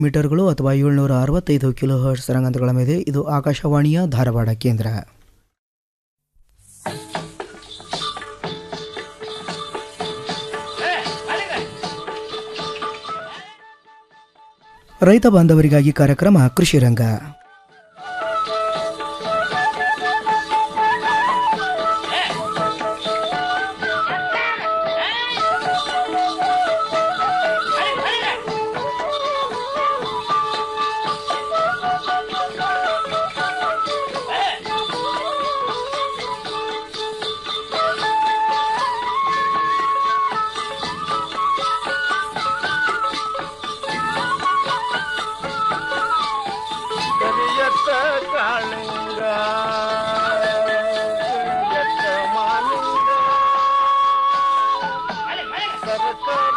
ಮೀಟರ್ಗಳು ಅಥವಾ ಏಳ್ನೂರ ಅರವತ್ತೈದು ಕಿಲೋ ಹರ್ಟ್ಸ್ ತರಂಗಾಂತರಗಳ ಮೇಲೆ ಇದು ಆಕಾಶವಾಣಿಯ ಧಾರವಾಡ ಕೇಂದ್ರ ರೈತ ಬಾಂಧವರಿಗಾಗಿ ಕಾರ್ಯಕ್ರಮ ಕೃಷಿ ರಂಗ ಕರಿಯತ್ತ ಕಾಳಿಂಗ ಕರಿಯತ್ತ ಮಾಲಿಂಗ ಸರಕಾರ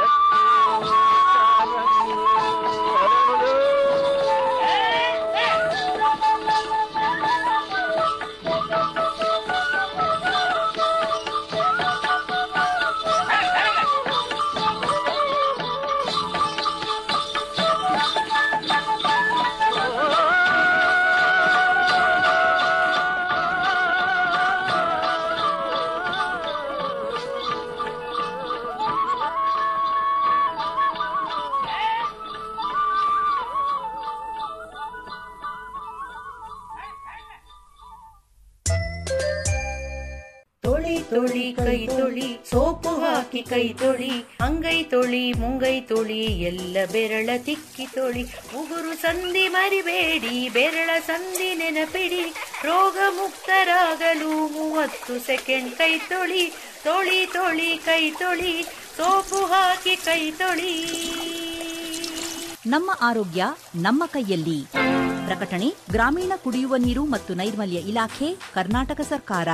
ತೊಳಿ ತೊಳಿ ಕೈ ತೊಳಿ ಸೋಪು ಹಾಕಿ ಕೈ ತೊಳಿ ಅಂಗೈ ತೊಳಿ ಮುಂಗೈ ತೊಳಿ ಎಲ್ಲ ಬೆರಳ ತಿಕ್ಕಿ ತೊಳಿ ಉಗುರು ಸಂಧಿ ಮರಿಬೇಡಿ ಬೆರಳ ಸಂಧಿ ನೆನಪಿಡಿ ರೋಗ ಮುಕ್ತರಾಗಲು ಮೂವತ್ತು ಸೆಕೆಂಡ್ ಕೈ ತೊಳಿ ತೊಳಿ ತೊಳಿ ಕೈ ತೊಳಿ ಸೋಪು ಹಾಕಿ ಕೈ ತೊಳಿ ನಮ್ಮ ಆರೋಗ್ಯ ನಮ್ಮ ಕೈಯಲ್ಲಿ ಪ್ರಕಟಣೆ ಗ್ರಾಮೀಣ ಕುಡಿಯುವ ನೀರು ಮತ್ತು ನೈರ್ಮಲ್ಯ ಇಲಾಖೆ ಕರ್ನಾಟಕ ಸರ್ಕಾರ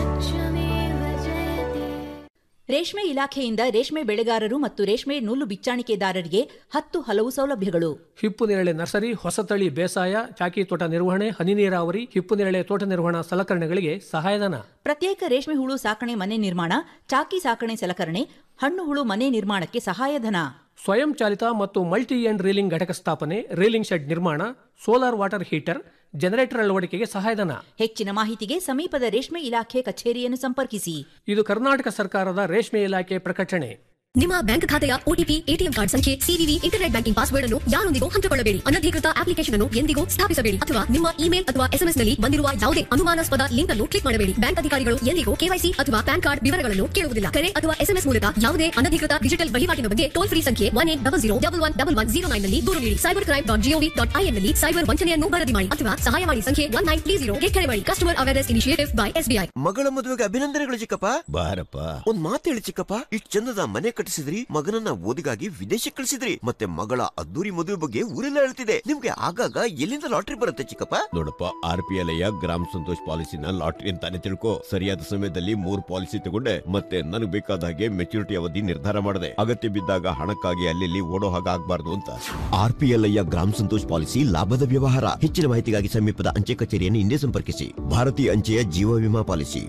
ರೇಷ್ಮೆ ಇಲಾಖೆಯಿಂದ ರೇಷ್ಮೆ ಬೆಳೆಗಾರರು ಮತ್ತು ರೇಷ್ಮೆ ನೂಲು ಬಿಚ್ಚಾಣಿಕೆದಾರರಿಗೆ ಹತ್ತು ಹಲವು ಸೌಲಭ್ಯಗಳು ಹಿಪ್ಪು ನೇರಳೆ ನರ್ಸರಿ ಹೊಸತಳಿ ಬೇಸಾಯ ಚಾಕಿ ತೋಟ ನಿರ್ವಹಣೆ ಹನಿ ನೀರಾವರಿ ಹಿಪ್ಪು ನೇರಳೆ ತೋಟ ನಿರ್ವಹಣಾ ಸಲಕರಣೆಗಳಿಗೆ ಸಹಾಯಧನ ಪ್ರತ್ಯೇಕ ರೇಷ್ಮೆ ಹುಳು ಸಾಕಣೆ ಮನೆ ನಿರ್ಮಾಣ ಚಾಕಿ ಸಾಕಣೆ ಸಲಕರಣೆ ಹಣ್ಣು ಹುಳು ಮನೆ ನಿರ್ಮಾಣಕ್ಕೆ ಸಹಾಯಧನ ಸ್ವಯಂ ಚಾಲಿತ ಮತ್ತು ಮಲ್ಟಿ ಎಂಡ್ ರೀಲಿಂಗ್ ಘಟಕ ಸ್ಥಾಪನೆ ರೀಲಿಂಗ್ ಶೆಡ್ ನಿರ್ಮಾಣ ಸೋಲಾರ್ ವಾಟರ್ ಹೀಟರ್ ಜನರೇಟರ್ ಅಳವಡಿಕೆಗೆ ಸಹಾಯಧನ ಹೆಚ್ಚಿನ ಮಾಹಿತಿಗೆ ಸಮೀಪದ ರೇಷ್ಮೆ ಇಲಾಖೆ ಕಚೇರಿಯನ್ನು ಸಂಪರ್ಕಿಸಿ ಇದು ಕರ್ನಾಟಕ ಸರ್ಕಾರದ ರೇಷ್ಮೆ ಇಲಾಖೆ ಪ್ರಕಟಣೆ ನಿಮ್ಮ ಬ್ಯಾಂಕ್ ಖಾತೆಯ ಒಟಿಪಿ ಎಟಿಎಂ ಕಾರ್ಡ್ ಸಂಖ್ಯೆ ಸಿವಿವಿ ಇಂಟರ್ನೆಟ್ ಬ್ಯಾಂಕಿಂಗ್ ಪಾಸ್ವರ್ಡ್ ಅನ್ನು ಯಾರೊಂದಿಗೂ ಹಂಚಿಕೊಳ್ಳಬೇಡಿ ಅನಧಿಕೃತ ಅಪ್ಲಿಕೇಶನ್ ಅನ್ನು ಎಂದಿಗೂ ಸ್ಥಾಪಿಸಬೇಡಿ ಅಥವಾ ನಿಮ್ಮ ಇಮೇಲ್ ಅಥವಾ ಎಸ್ಎಂಎಸ್ ನಲ್ಲಿ ಬಂದಿರುವ ಯಾವುದೇ ಅನುಮಾನಾಸ್ಪದ ಲಿಂಕ್ ಅನ್ನು ಕ್ಲಿಕ್ ಮಾಡಬೇಡಿ ಬ್ಯಾಂಕ್ ಅಧಿಕಾರಿಗಳು ಎಂದಿಗೂ ಕೆವೈಸಿ ಅಥವಾ ಪ್ಯಾನ್ ಕಾರ್ಡ್ ವಿವರಗಳನ್ನು ಕೇಳುವುದಿಲ್ಲ ಕರೆ ಅಥವಾ ಎಸ್ಎಂಎಸ್ ಮೂಲಕ ಯಾವುದೇ ಅನಧಿಕೃತ ಡಿಜಿಟಲ್ ವಹಿವಾಟಿನ ಬಗ್ಗೆ ಟೋಲ್ ಫ್ರೀ ಸಂಖ್ಯೆ one eight double zero double one double one zero nine ನಲ್ಲಿ ದೂರು ನೀಡಿ cyber crime dot gov dot in ನಲ್ಲಿ ಸೈಬರ್ ವಂಚನೆಯನ್ನು ವರದಿ ಮಾಡಿ ಅಥವಾ ಸಹಾಯವಾಣಿ ಸಂಖ್ಯೆ ಒನ್ ನೈನ್ ತ್ರೀ ಜೀರೋ ಕರೆ ಮಾಡಿ customer awareness initiative by SBI ಮಗಳ ಮದುವೆಗೆ ಅಭಿನಂದನೆಗಳು ಚಿಕ್ಕಪ್ಪ ಬಾರಪ್ಪ ಒಂದ್ ಮಾತು ಹೇಳಿ ಚಿಕ್ಕಪ್ಪ ಇಷ್ಟ್ ಚಂದದ ಮನೆ ಕಟ್ಟಿಸಿದ್ರಿ ಮಗನನ್ನ ಓದಿಗಾಗಿ ವಿದೇಶಕ್ಕೆ ಕಳಿಸಿದ್ರಿ ಮತ್ತೆ ಮಗಳ ಅದ್ದೂರಿ ಮದುವೆ ಬಗ್ಗೆ ಊರೆಲ್ಲ ಹೇಳ್ತಿದೆ ನಿಮ್ಗೆ ಆಗಾಗ ಎಲ್ಲಿಂದ ಲಾಟ್ರಿ ಬರುತ್ತೆ ಚಿಕ್ಕಪ್ಪ ನೋಡಪ್ಪ ಆರ್ ಪಿ ಎಲ್ ಗ್ರಾಮ ಸಂತೋಷ್ ಪಾಲಿಸಿನ ಲಾಟ್ರಿ ಅಂತಾನೆ ತಿಳ್ಕೊ ಸರಿಯಾದ ಸಮಯದಲ್ಲಿ ಮೂರ್ ಪಾಲಿಸಿ ತಗೊಂಡೆ ಮತ್ತೆ ನನಗೆ ಬೇಕಾದ ಹಾಗೆ ಮೆಚುರಿಟಿ ಅವಧಿ ನಿರ್ಧಾರ ಮಾಡಿದೆ ಅಗತ್ಯ ಬಿದ್ದಾಗ ಹಣಕ್ಕಾಗಿ ಅಲ್ಲಿ ಓಡೋ ಹಾಗೆ ಆಗ್ಬಾರ್ದು ಅಂತ ಆರ್ ಪಿ ಎಲ್ ಐಯ ಗ್ರಾಮ ಸಂತೋಷ್ ಪಾಲಿಸಿ ಲಾಭದ ವ್ಯವಹಾರ ಹೆಚ್ಚಿನ ಮಾಹಿತಿಗಾಗಿ ಸಮೀಪದ ಅಂಚೆ ಕಚೇರಿಯನ್ನು ಹಿಂದೆ ಸಂಪರ್ಕಿಸಿ ಭಾರತೀಯ ಅಂಚೆಯ ಜೀವ ವಿಮಾ ಪಾಲಿಸಿ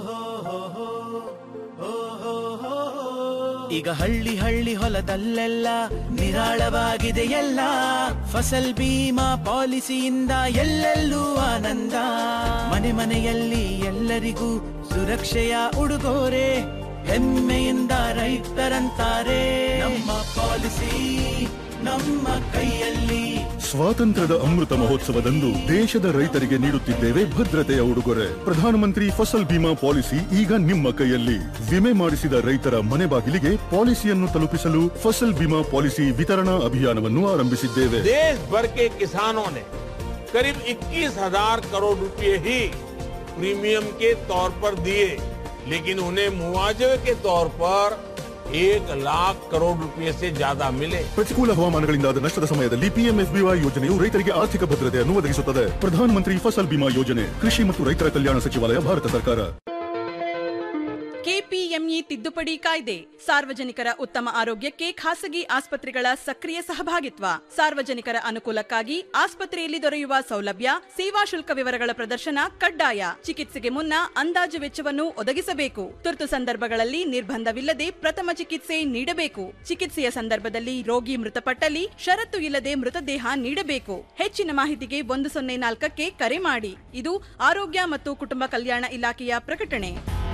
ಈಗ ಹಳ್ಳಿ ಹಳ್ಳಿ ಹೊಲದಲ್ಲೆಲ್ಲ ನಿರಾಳವಾಗಿದೆ ಎಲ್ಲ ಫಸಲ್ ಬೀಮಾ ಪಾಲಿಸಿಯಿಂದ ಎಲ್ಲೆಲ್ಲೂ ಆನಂದ ಮನೆ ಮನೆಯಲ್ಲಿ ಎಲ್ಲರಿಗೂ ಸುರಕ್ಷೆಯ ಉಡುಗೊರೆ ಹೆಮ್ಮೆಯಿಂದ ರೈತರಂತಾರೆ ನಮ್ಮ ಪಾಲಿಸಿ ನಮ್ಮ ಕೈಯಲ್ಲಿ ಸ್ವಾತಂತ್ರ್ಯದ ಅಮೃತ ಮಹೋತ್ಸವದಂದು ದೇಶದ ರೈತರಿಗೆ ನೀಡುತ್ತಿದ್ದೇವೆ ಭದ್ರತೆಯ ಉಡುಗೊರೆ ಪ್ರಧಾನಮಂತ್ರಿ ಫಸಲ್ ಬಿಮಾ ಪಾಲಿಸಿ ಈಗ ನಿಮ್ಮ ಕೈಯಲ್ಲಿ ವಿಮೆ ಮಾಡಿಸಿದ ರೈತರ ಮನೆ ಬಾಗಿಲಿಗೆ ಪಾಲಿಸಿಯನ್ನು ತಲುಪಿಸಲು ಫಸಲ್ ಬಿಮಾ ಪಾಲಿಸಿ ವಿತರಣಾ ಅಭಿಯಾನವನ್ನು ಆರಂಭಿಸಿದ್ದೇವೆ देश भर के किसानों ने करीब 21,000 करोड़ रुपए ही प्रीमियम के तौर पर दिए लेकिन उन्हें मुआवजे के तौर पर एक लाख करोड़ रुपए से ज्यादा मिले ಪ್ರತಿಕೂಲ ಹವಾಮಾನಗಳಿಂದಾದ ನಷ್ಟದ ಸಮಯದಲ್ಲಿ ಪಿಎಂಎಫ್ಬಿವೈ ಯೋಜನೆಯು ರೈತರಿಗೆ ಆರ್ಥಿಕ ಭದ್ರತೆಯನ್ನು ಒದಗಿಸುತ್ತದೆ ಪ್ರಧಾನಮಂತ್ರಿ ಫಸಲ್ ಬಿಮಾ ಯೋಜನೆ ಕೃಷಿ ಮತ್ತು ರೈತರ ಕಲ್ಯಾಣ ಸಚಿವಾಲಯ ಭಾರತ ಸರ್ಕಾರ ಕೆಪಿಎಂಇ ತಿದ್ದುಪಡಿ ಕಾಯ್ದೆ ಸಾರ್ವಜನಿಕರ ಉತ್ತಮ ಆರೋಗ್ಯಕ್ಕೆ ಖಾಸಗಿ ಆಸ್ಪತ್ರೆಗಳ ಸಕ್ರಿಯ ಸಹಭಾಗಿತ್ವ ಸಾರ್ವಜನಿಕರ ಅನುಕೂಲಕ್ಕಾಗಿ ಆಸ್ಪತ್ರೆಯಲ್ಲಿ ದೊರೆಯುವ ಸೌಲಭ್ಯ ಸೇವಾ ಶುಲ್ಕ ವಿವರಗಳ ಪ್ರದರ್ಶನ ಕಡ್ಡಾಯ ಚಿಕಿತ್ಸೆಗೆ ಮುನ್ನ ಅಂದಾಜು ವೆಚ್ಚವನ್ನು ಒದಗಿಸಬೇಕು ತುರ್ತು ಸಂದರ್ಭಗಳಲ್ಲಿ ನಿರ್ಬಂಧವಿಲ್ಲದೆ ಪ್ರಥಮ ಚಿಕಿತ್ಸೆ ನೀಡಬೇಕು ಚಿಕಿತ್ಸೆಯ ಸಂದರ್ಭದಲ್ಲಿ ರೋಗಿ ಮೃತಪಟ್ಟಲ್ಲಿ ಷರತ್ತು ಇಲ್ಲದೆ ಮೃತದೇಹ ನೀಡಬೇಕು ಹೆಚ್ಚಿನ ಮಾಹಿತಿಗೆ ಒಂದು ಸೊನ್ನೆ ನಾಲ್ಕಕ್ಕೆ ಕರೆ ಮಾಡಿ ಇದು ಆರೋಗ್ಯ ಮತ್ತು ಕುಟುಂಬ ಕಲ್ಯಾಣ ಇಲಾಖೆಯ ಪ್ರಕಟಣೆ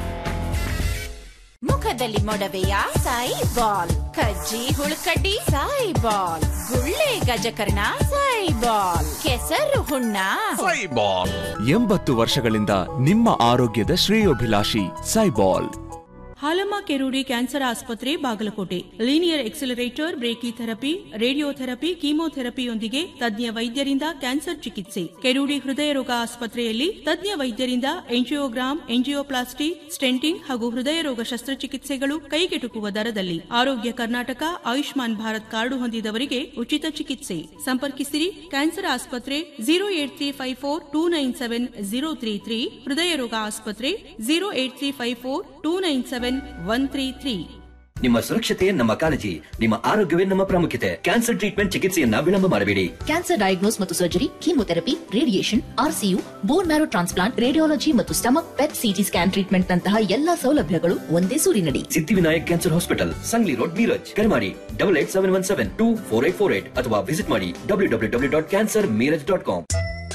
ಮುಖದಲ್ಲಿ ಮೊಡವೆಯ ಸಾಯಿ ಬಾಲ್ ಕಜ್ಜಿ ಹುಳುಕಡ್ಡಿ ಸಾಯಿ ಬಾಲ್ ಗುಳ್ಳೆ ಗಜಕರ್ಣ ಸಾಯಿ ಬಾಲ್ ಕೆಸರು ಹುಣ್ಣ ಎಂಬತ್ತು ವರ್ಷಗಳಿಂದ ನಿಮ್ಮ ಆರೋಗ್ಯದ ಶ್ರೇಯೋಭಿಲಾಷಿ ಸೈಬಾಲ್ ಹಾಲಮ್ಮ ಕೆರೂಡಿ ಕ್ಯಾನ್ಸರ್ ಆಸ್ಪತ್ರೆ Bagalkote linear accelerator brachy therapy radiotherapy ಕೀಮೋಥೆರಪಿಯೊಂದಿಗೆ ತಜ್ಞ ವೈದ್ಯರಿಂದ ಕ್ಯಾನ್ಸರ್ ಚಿಕಿತ್ಸೆ ಕೆರೂಡಿ ಹೃದಯ ರೋಗ ಆಸ್ಪತ್ರೆಯಲ್ಲಿ ತಜ್ಞ ವೈದ್ಯರಿಂದ ಎಂಜಿಯೋಗ್ರಾಮ್ ಎಂಜಿಯೋಪ್ಲಾಸ್ಟಿ ಸ್ಟೆಂಟಿಂಗ್ ಹಾಗೂ ಹೃದಯ ರೋಗ ಶಸ್ತ್ರಚಿಕಿತ್ಸೆಗಳು ಕೈಗೆಟುಕುವ ದರದಲ್ಲಿ ಆರೋಗ್ಯ ಕರ್ನಾಟಕ ಆಯುಷ್ಮಾನ್ ಭಾರತ್ ಕಾರ್ಡು ಹೊಂದಿದವರಿಗೆ ಉಚಿತ ಚಿಕಿತ್ಸೆ ಸಂಪರ್ಕಿಸಿರಿ ಕ್ಯಾನ್ಸರ್ ಆಸ್ಪತ್ರೆ zero eight three five four two nine seven zero three three ಹೃದಯ ರೋಗ ಆಸ್ಪತ್ರೆ zero eight three five four two nine seven one three three ನಿಮ್ಮ ಸುರಕ್ಷತೆ ನಮ್ಮ ಕಾಳಜಿ ನಿಮ್ಮ ಆರೋಗ್ಯವೇ ನಮ್ಮ ಪ್ರಾಮುಖ್ಯತೆ ಕ್ಯಾನ್ಸರ್ ಟ್ರೀಟ್ಮೆಂಟ್ ಚಿಕಿತ್ಸೆಯನ್ನ ವಿಳಂಬ ಮಾಡಬೇಡಿ ಕ್ಯಾನ್ಸರ್ ಡಯಾಗ್ನೋಸ್ ಮತ್ತು surgery chemotherapy radiation RCU bone marrow transplant radiology ಮತ್ತು stomach PET CT scan treatment ನಂತಹ ಎಲ್ಲಾ ಸೌಲಭ್ಯಗಳು ಒಂದೇ ಸೂರಿನಡಿ Siddhivinayak cancer hospital Sangli road Miraj ಕರೆ ಮಾಡಿ double eight seven one seven two four eight four eight ಅಥವಾ ವಿಸಿಟ್ ಮಾಡಿ W W W dot cancer Miraj dot com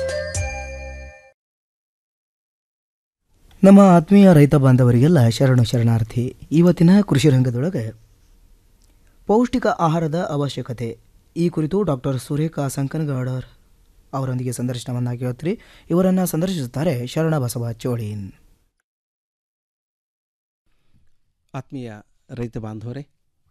ನಮ್ಮ ಆತ್ಮೀಯ ರೈತ ಬಾಂಧವರಿಗೆಲ್ಲ ಶರಣು ಶರಣಾರ್ಥಿ ಇವತ್ತಿನ ಕೃಷಿ ರಂಗದೊಳಗೆ ಪೌಷ್ಟಿಕ ಆಹಾರದ ಅವಶ್ಯಕತೆ ಈ ಕುರಿತು ಡಾಕ್ಟರ್ ಸುರೇಖಾ ಸಂಕನಗೌಡರ್ ಅವರೊಂದಿಗೆ ಸಂದರ್ಶನವನ್ನು ಕೇಳುತ್ತೀರಿ ಇವರನ್ನು ಸಂದರ್ಶಿಸುತ್ತಾರೆ ಶರಣ ಬಸವ ಚೋಳೀನ್ ಆತ್ಮೀಯ ರೈತ ಬಾಂಧವರೇ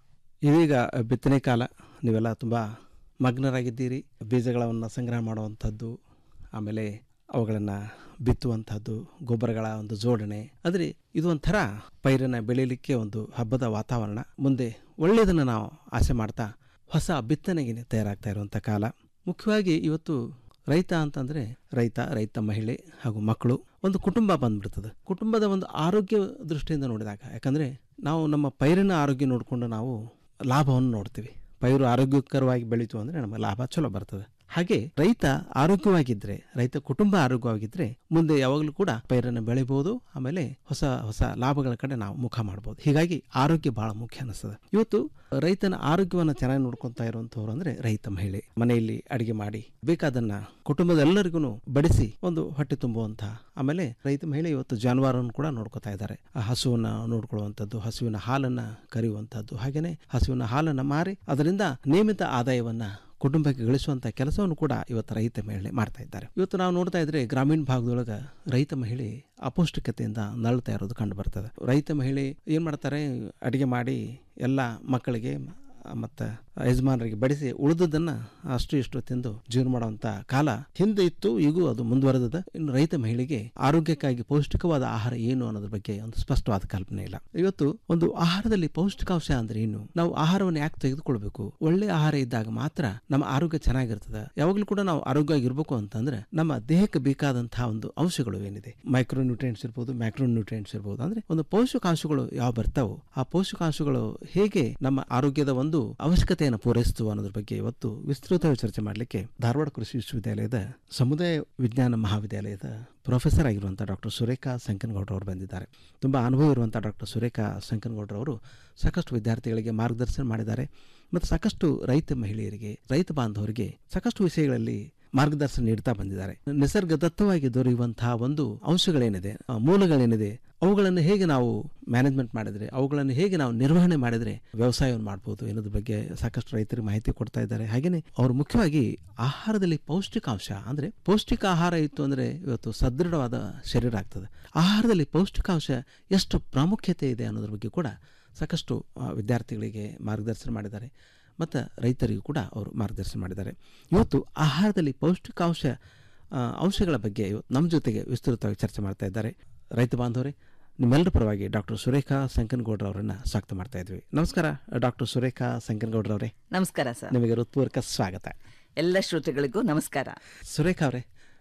ಇದೀಗ ಬಿತ್ತನೆ ಕಾಲ ನೀವೆಲ್ಲ ತುಂಬ ಮಗ್ನರಾಗಿದ್ದೀರಿ ಬೀಜಗಳನ್ನು ಸಂಗ್ರಹ ಮಾಡುವಂಥದ್ದು ಆಮೇಲೆ ಅವುಗಳನ್ನು ಬಿತ್ತುವಂಥದ್ದು ಗೊಬ್ಬರಗಳ ಒಂದು ಜೋಡಣೆ ಅಂದರೆ ಇದು ಒಂಥರ ಪೈರನ್ನು ಬೆಳೀಲಿಕ್ಕೆ ಒಂದು ಹಬ್ಬದ ವಾತಾವರಣ ಮುಂದೆ ಒಳ್ಳೆಯದನ್ನು ನಾವು ಆಸೆ ಮಾಡ್ತಾ ಹೊಸ ಬಿತ್ತನೆಗೆ ತಯಾರಾಗ್ತಾ ಇರುವಂಥ ಕಾಲ ಮುಖ್ಯವಾಗಿ ಇವತ್ತು ರೈತ ಅಂತಂದರೆ ರೈತ ರೈತ ಮಹಿಳೆ ಹಾಗೂ ಮಕ್ಕಳು ಒಂದು ಕುಟುಂಬ ಬಂದ್ಬಿಡ್ತದೆ ಕುಟುಂಬದ ಒಂದು ಆರೋಗ್ಯ ದೃಷ್ಟಿಯಿಂದ ನೋಡಿದಾಗ ಯಾಕಂದರೆ ನಾವು ನಮ್ಮ ಪೈರಿನ ಆರೋಗ್ಯ ನೋಡಿಕೊಂಡು ನಾವು ಲಾಭವನ್ನು ನೋಡ್ತೀವಿ ಪೈರು ಆರೋಗ್ಯಕರವಾಗಿ ಬೆಳೀತು ಅಂದರೆ ನಮಗೆ ಲಾಭ ಚಲೋ ಬರ್ತದೆ ಹಾಗೆ ರೈತ ಆರೋಗ್ಯವಾಗಿದ್ದರೆ ರೈತ ಕುಟುಂಬ ಆರೋಗ್ಯವಾಗಿದ್ದರೆ ಮುಂದೆ ಯಾವಾಗಲೂ ಕೂಡ ಪೈರನ್ನು ಬೆಳಿಬೋದು ಆಮೇಲೆ ಹೊಸ ಹೊಸ ಲಾಭಗಳ ಕಡೆ ನಾವು ಮುಖ ಮಾಡ್ಬೋದು ಹೀಗಾಗಿ ಆರೋಗ್ಯ ಬಹಳ ಮುಖ್ಯ ಅನಿಸ್ತದೆ ಇವತ್ತು ರೈತನ ಆರೋಗ್ಯವನ್ನು ಚೆನ್ನಾಗಿ ನೋಡ್ಕೊತಾ ಇರುವಂಥವ್ರು ಅಂದ್ರೆ ರೈತ ಮಹಿಳೆ ಮನೆಯಲ್ಲಿ ಅಡಿಗೆ ಮಾಡಿ ಬೇಕಾದನ್ನ ಕುಟುಂಬದ ಎಲ್ಲರಿಗೂ ಬಡಿಸಿ ಒಂದು ಹೊಟ್ಟೆ ತುಂಬುವಂಥ ಆಮೇಲೆ ರೈತ ಮಹಿಳೆ ಇವತ್ತು ಜಾನುವಾರನ್ನು ಕೂಡ ನೋಡ್ಕೊತಾ ಇದ್ದಾರೆ ಆ ಹಸುವನ್ನ ನೋಡ್ಕೊಳ್ಳುವಂಥದ್ದು ಹಸುವಿನ ಹಾಲನ್ನ ಕರೆಯುವಂಥದ್ದು ಹಾಗೇನೆ ಹಸುವಿನ ಹಾಲನ್ನ ಮಾರಿ ಅದರಿಂದ ನಿಯಮಿತ ಆದಾಯವನ್ನ ಕುಟುಂಬಕ್ಕೆ ಗಳಿಸುವಂಥ ಕೆಲಸವನ್ನು ಕೂಡ ಇವತ್ತು ರೈತ ಮಹಿಳೆ ಮಾಡ್ತಾ ಇದ್ದಾರೆ ಇವತ್ತು ನಾವು ನೋಡ್ತಾ ಇದ್ರೆ ಗ್ರಾಮೀಣ ಭಾಗದೊಳಗೆ ರೈತ ಮಹಿಳೆ ಅಪೌಷ್ಟಿಕತೆಯಿಂದ ನಳ್ತಾ ಇರೋದು ಕಂಡು ಬರ್ತದೆ ರೈತ ಮಹಿಳೆ ಏನು ಮಾಡ್ತಾರೆ ಅಡಿಗೆ ಮಾಡಿ ಎಲ್ಲ ಮಕ್ಕಳಿಗೆ ಮತ್ತು ಯಜಮಾನರಿಗೆ ಬಡಿಸಿ ಉಳಿದದನ್ನು ಅಷ್ಟು ಇಷ್ಟು ತಿಂದು ಜೀವನ ಮಾಡುವಂಥ ಕಾಲ ಹಿಂದೆ ಇತ್ತು ಈಗೂ ಅದು ಮುಂದುವರೆದ ಇನ್ನು ರೈತ ಮಹಿಳೆಗೆ ಆರೋಗ್ಯಕ್ಕಾಗಿ ಪೌಷ್ಟಿಕವಾದ ಆಹಾರ ಏನು ಅನ್ನೋದ್ರ ಬಗ್ಗೆ ಒಂದು ಸ್ಪಷ್ಟವಾದ ಕಲ್ಪನೆ ಇಲ್ಲ ಇವತ್ತು ಒಂದು ಆಹಾರದಲ್ಲಿ ಪೌಷ್ಟಿಕಾಂಶ ಅಂದ್ರೆ ಏನು ನಾವು ಆಹಾರವನ್ನು ಯಾಕೆ ತೆಗೆದುಕೊಳ್ಬೇಕು ಒಳ್ಳೆ ಆಹಾರ ಇದ್ದಾಗ ಮಾತ್ರ ನಮ್ಮ ಆರೋಗ್ಯ ಚೆನ್ನಾಗಿರ್ತದೆ ಯಾವಾಗಲೂ ಕೂಡ ನಾವು ಆರೋಗ್ಯವಾಗಿ ಇರಬೇಕು ಅಂತಂದ್ರೆ ನಮ್ಮ ದೇಹಕ್ಕೆ ಬೇಕಾದಂತಹ ಒಂದು ಅಂಶಗಳು ಏನಿದೆ ಮೈಕ್ರೋ ನ್ಯೂಟ್ರಿಯೆಂಟ್ಸ್ ಇರ್ಬೋದು ಮ್ಯಾಕ್ರೋ ನ್ಯೂಟ್ರಿಯೆಂಟ್ಸ್ ಇರ್ಬೋದು ಅಂದ್ರೆ ಒಂದು ಪೌಷ್ಟಿಕಾಂಶಗಳು ಯಾವ ಬರ್ತಾವೋ ಆ ಪೌಷ್ಟಿಕಾಂಶಗಳು ಹೇಗೆ ನಮ್ಮ ಆರೋಗ್ಯದ ಒಂದು ಅವಶ್ಯಕತೆಯನ್ನು ಪೂರೈಸ್ತು ಅನ್ನೋದ್ರ ಬಗ್ಗೆ ಇವತ್ತು ವಿಸ್ತೃತವಾಗಿ ಚರ್ಚೆ ಮಾಡಲಿಕ್ಕೆ ಧಾರವಾಡ ಕೃಷಿ ವಿಶ್ವವಿದ್ಯಾಲಯದ ಸಮುದಾಯ ವಿಜ್ಞಾನ ಮಹಾವಿದ್ಯಾಲಯದ ಪ್ರೊಫೆಸರ್ ಆಗಿರುವಂಥ ಡಾಕ್ಟರ್ ಸುರೇಖಾ ಸಂಕನಗೌಡ್ರ ಅವರು ಬಂದಿದ್ದಾರೆ ತುಂಬ ಅನುಭವ ಇರುವಂಥ ಡಾಕ್ಟರ್ ಸುರೇಖಾ ಸಂಕನಗೌಡ್ರ ಅವರು ಸಾಕಷ್ಟು ವಿದ್ಯಾರ್ಥಿಗಳಿಗೆ ಮಾರ್ಗದರ್ಶನ ಮಾಡಿದ್ದಾರೆ ಮತ್ತು ಸಾಕಷ್ಟು ರೈತ ಮಹಿಳೆಯರಿಗೆ ರೈತ ಬಾಂಧವರಿಗೆ ಸಾಕಷ್ಟು ವಿಷಯಗಳಲ್ಲಿ ಮಾರ್ಗದರ್ಶನ ನೀಡ್ತಾ ಬಂದಿದ್ದಾರೆ ನಿಸರ್ಗದತ್ತವಾಗಿ ದೊರೆಯುವಂತಹ ಒಂದು ಅಂಶಗಳೇನಿದೆ ಆ ಮೂಲಗಳೇನಿದೆ ಅವುಗಳನ್ನು ಹೇಗೆ ನಾವು ಮ್ಯಾನೇಜ್ಮೆಂಟ್ ಮಾಡಿದರೆ ಅವುಗಳನ್ನು ಹೇಗೆ ನಾವು ನಿರ್ವಹಣೆ ಮಾಡಿದರೆ ವ್ಯವಸಾಯವನ್ನು ಮಾಡ್ಬೋದು ಅನ್ನೋದ್ರ ಬಗ್ಗೆ ಸಾಕಷ್ಟು ರೈತರಿಗೆ ಮಾಹಿತಿ ಕೊಡ್ತಾ ಇದ್ದಾರೆ ಹಾಗೆಯೇ ಅವರು ಮುಖ್ಯವಾಗಿ ಆಹಾರದಲ್ಲಿ ಪೌಷ್ಟಿಕಾಂಶ ಅಂದರೆ ಪೌಷ್ಟಿಕ ಆಹಾರ ಇತ್ತು ಅಂದರೆ ಇವತ್ತು ಸದೃಢವಾದ ಶರೀರ ಆಗ್ತದೆ ಆಹಾರದಲ್ಲಿ ಪೌಷ್ಟಿಕಾಂಶ ಎಷ್ಟು ಪ್ರಾಮುಖ್ಯತೆ ಇದೆ ಅನ್ನೋದ್ರ ಬಗ್ಗೆ ಕೂಡ ಸಾಕಷ್ಟು ಆ, ವಿದ್ಯಾರ್ಥಿಗಳಿಗೆ ಮಾರ್ಗದರ್ಶನ ಮಾಡಿದ್ದಾರೆ ಮತ್ತು ರೈತರಿಗೂ ಕೂಡ ಅವರು ಮಾರ್ಗದರ್ಶನ ಮಾಡಿದ್ದಾರೆ ಇವತ್ತು ಆಹಾರದಲ್ಲಿ ಪೌಷ್ಟಿಕಾಂಶ ಆ, ಅಂಶಗಳ ಬಗ್ಗೆ ಇವತ್ತು ನಮ್ಮ ಜೊತೆಗೆ ವಿಸ್ತೃತವಾಗಿ ಚರ್ಚೆ ಮಾಡ್ತಾ ಇದ್ದಾರೆ ರೈತ ಬಾಂಧವರೇ ನಿಮ್ಮೆಲ್ಲರ ಪರವಾಗಿ ಡಾಕ್ಟರ್ ಸುರೇಖಾ ಸಂಕನಗೌಡ್ರ ಅವರನ್ನ ಸ್ವಾಗತ ಮಾಡ್ತಾ ಇದ್ವಿ ನಮಸ್ಕಾರ ಡಾಕ್ಟರ್ ಸುರೇಖಾ ಸಂಕನಗೌಡ್ರ ಅವರೇ ನಮಸ್ಕಾರ ಸರ್ ನಿಮಗೆ ಹೃತ್ಪೂರ್ವಕ ಸ್ವಾಗತ ಎಲ್ಲ ಶ್ರೋತೃಗಳಿಗೂ ನಮಸ್ಕಾರ ಸುರೇಖಾ ಅವರೇ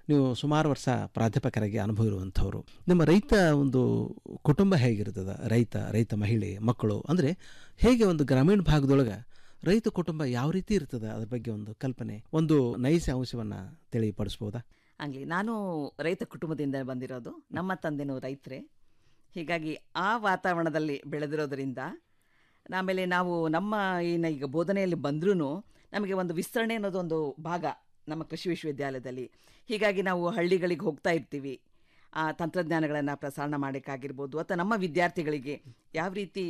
ನೀವು ಸುಮಾರು ವರ್ಷ ಪ್ರಾಧ್ಯಾಪಕರಾಗಿ ಅನುಭವ ಇರುವಂಥವ್ರು ನಿಮ್ಮ ರೈತ ಒಂದು ಕುಟುಂಬ ಹೇಗಿರ್ತದ ರೈತ ರೈತ ಮಹಿಳೆ ಮಕ್ಕಳು ಅಂದರೆ ಹೇಗೆ ಒಂದು ಗ್ರಾಮೀಣ ಭಾಗದೊಳಗೆ ರೈತ ಕುಟುಂಬ ಯಾವ ರೀತಿ ಇರ್ತದ ಅದ್ರ ಬಗ್ಗೆ ಒಂದು ಕಲ್ಪನೆ ಒಂದು ನೈಜ ಅಂಶವನ್ನು ತಿಳಿಪಡಿಸ್ಬೋದಾ ಆಗಲಿ ನಾನು ರೈತ ಕುಟುಂಬದಿಂದ ಬಂದಿರೋದು ನಮ್ಮ ತಂದೆನೂ ರೈತರೇ ಹೀಗಾಗಿ ಆ ವಾತಾವರಣದಲ್ಲಿ ಬೆಳೆದಿರೋದರಿಂದ ಆಮೇಲೆ ನಾವು ನಮ್ಮ ಏನು ಈಗ ಬೋಧನೆಯಲ್ಲಿ ಬಂದ್ರೂ ನಮಗೆ ಒಂದು ವಿಸ್ತರಣೆ ಅನ್ನೋದೊಂದು ಭಾಗ ನಮ್ಮ ಕೃಷಿ ವಿಶ್ವವಿದ್ಯಾಲಯದಲ್ಲಿ ಹೀಗಾಗಿ ನಾವು ಹಳ್ಳಿಗಳಿಗೆ ಹೋಗ್ತಾ ಇರ್ತೀವಿ ಆ ತಂತ್ರಜ್ಞಾನಗಳನ್ನು ಪ್ರಸಾರ ಮಾಡೋಕ್ಕಾಗಿರ್ಬೋದು ಅಥವಾ ನಮ್ಮ ವಿದ್ಯಾರ್ಥಿಗಳಿಗೆ ಯಾವ ರೀತಿ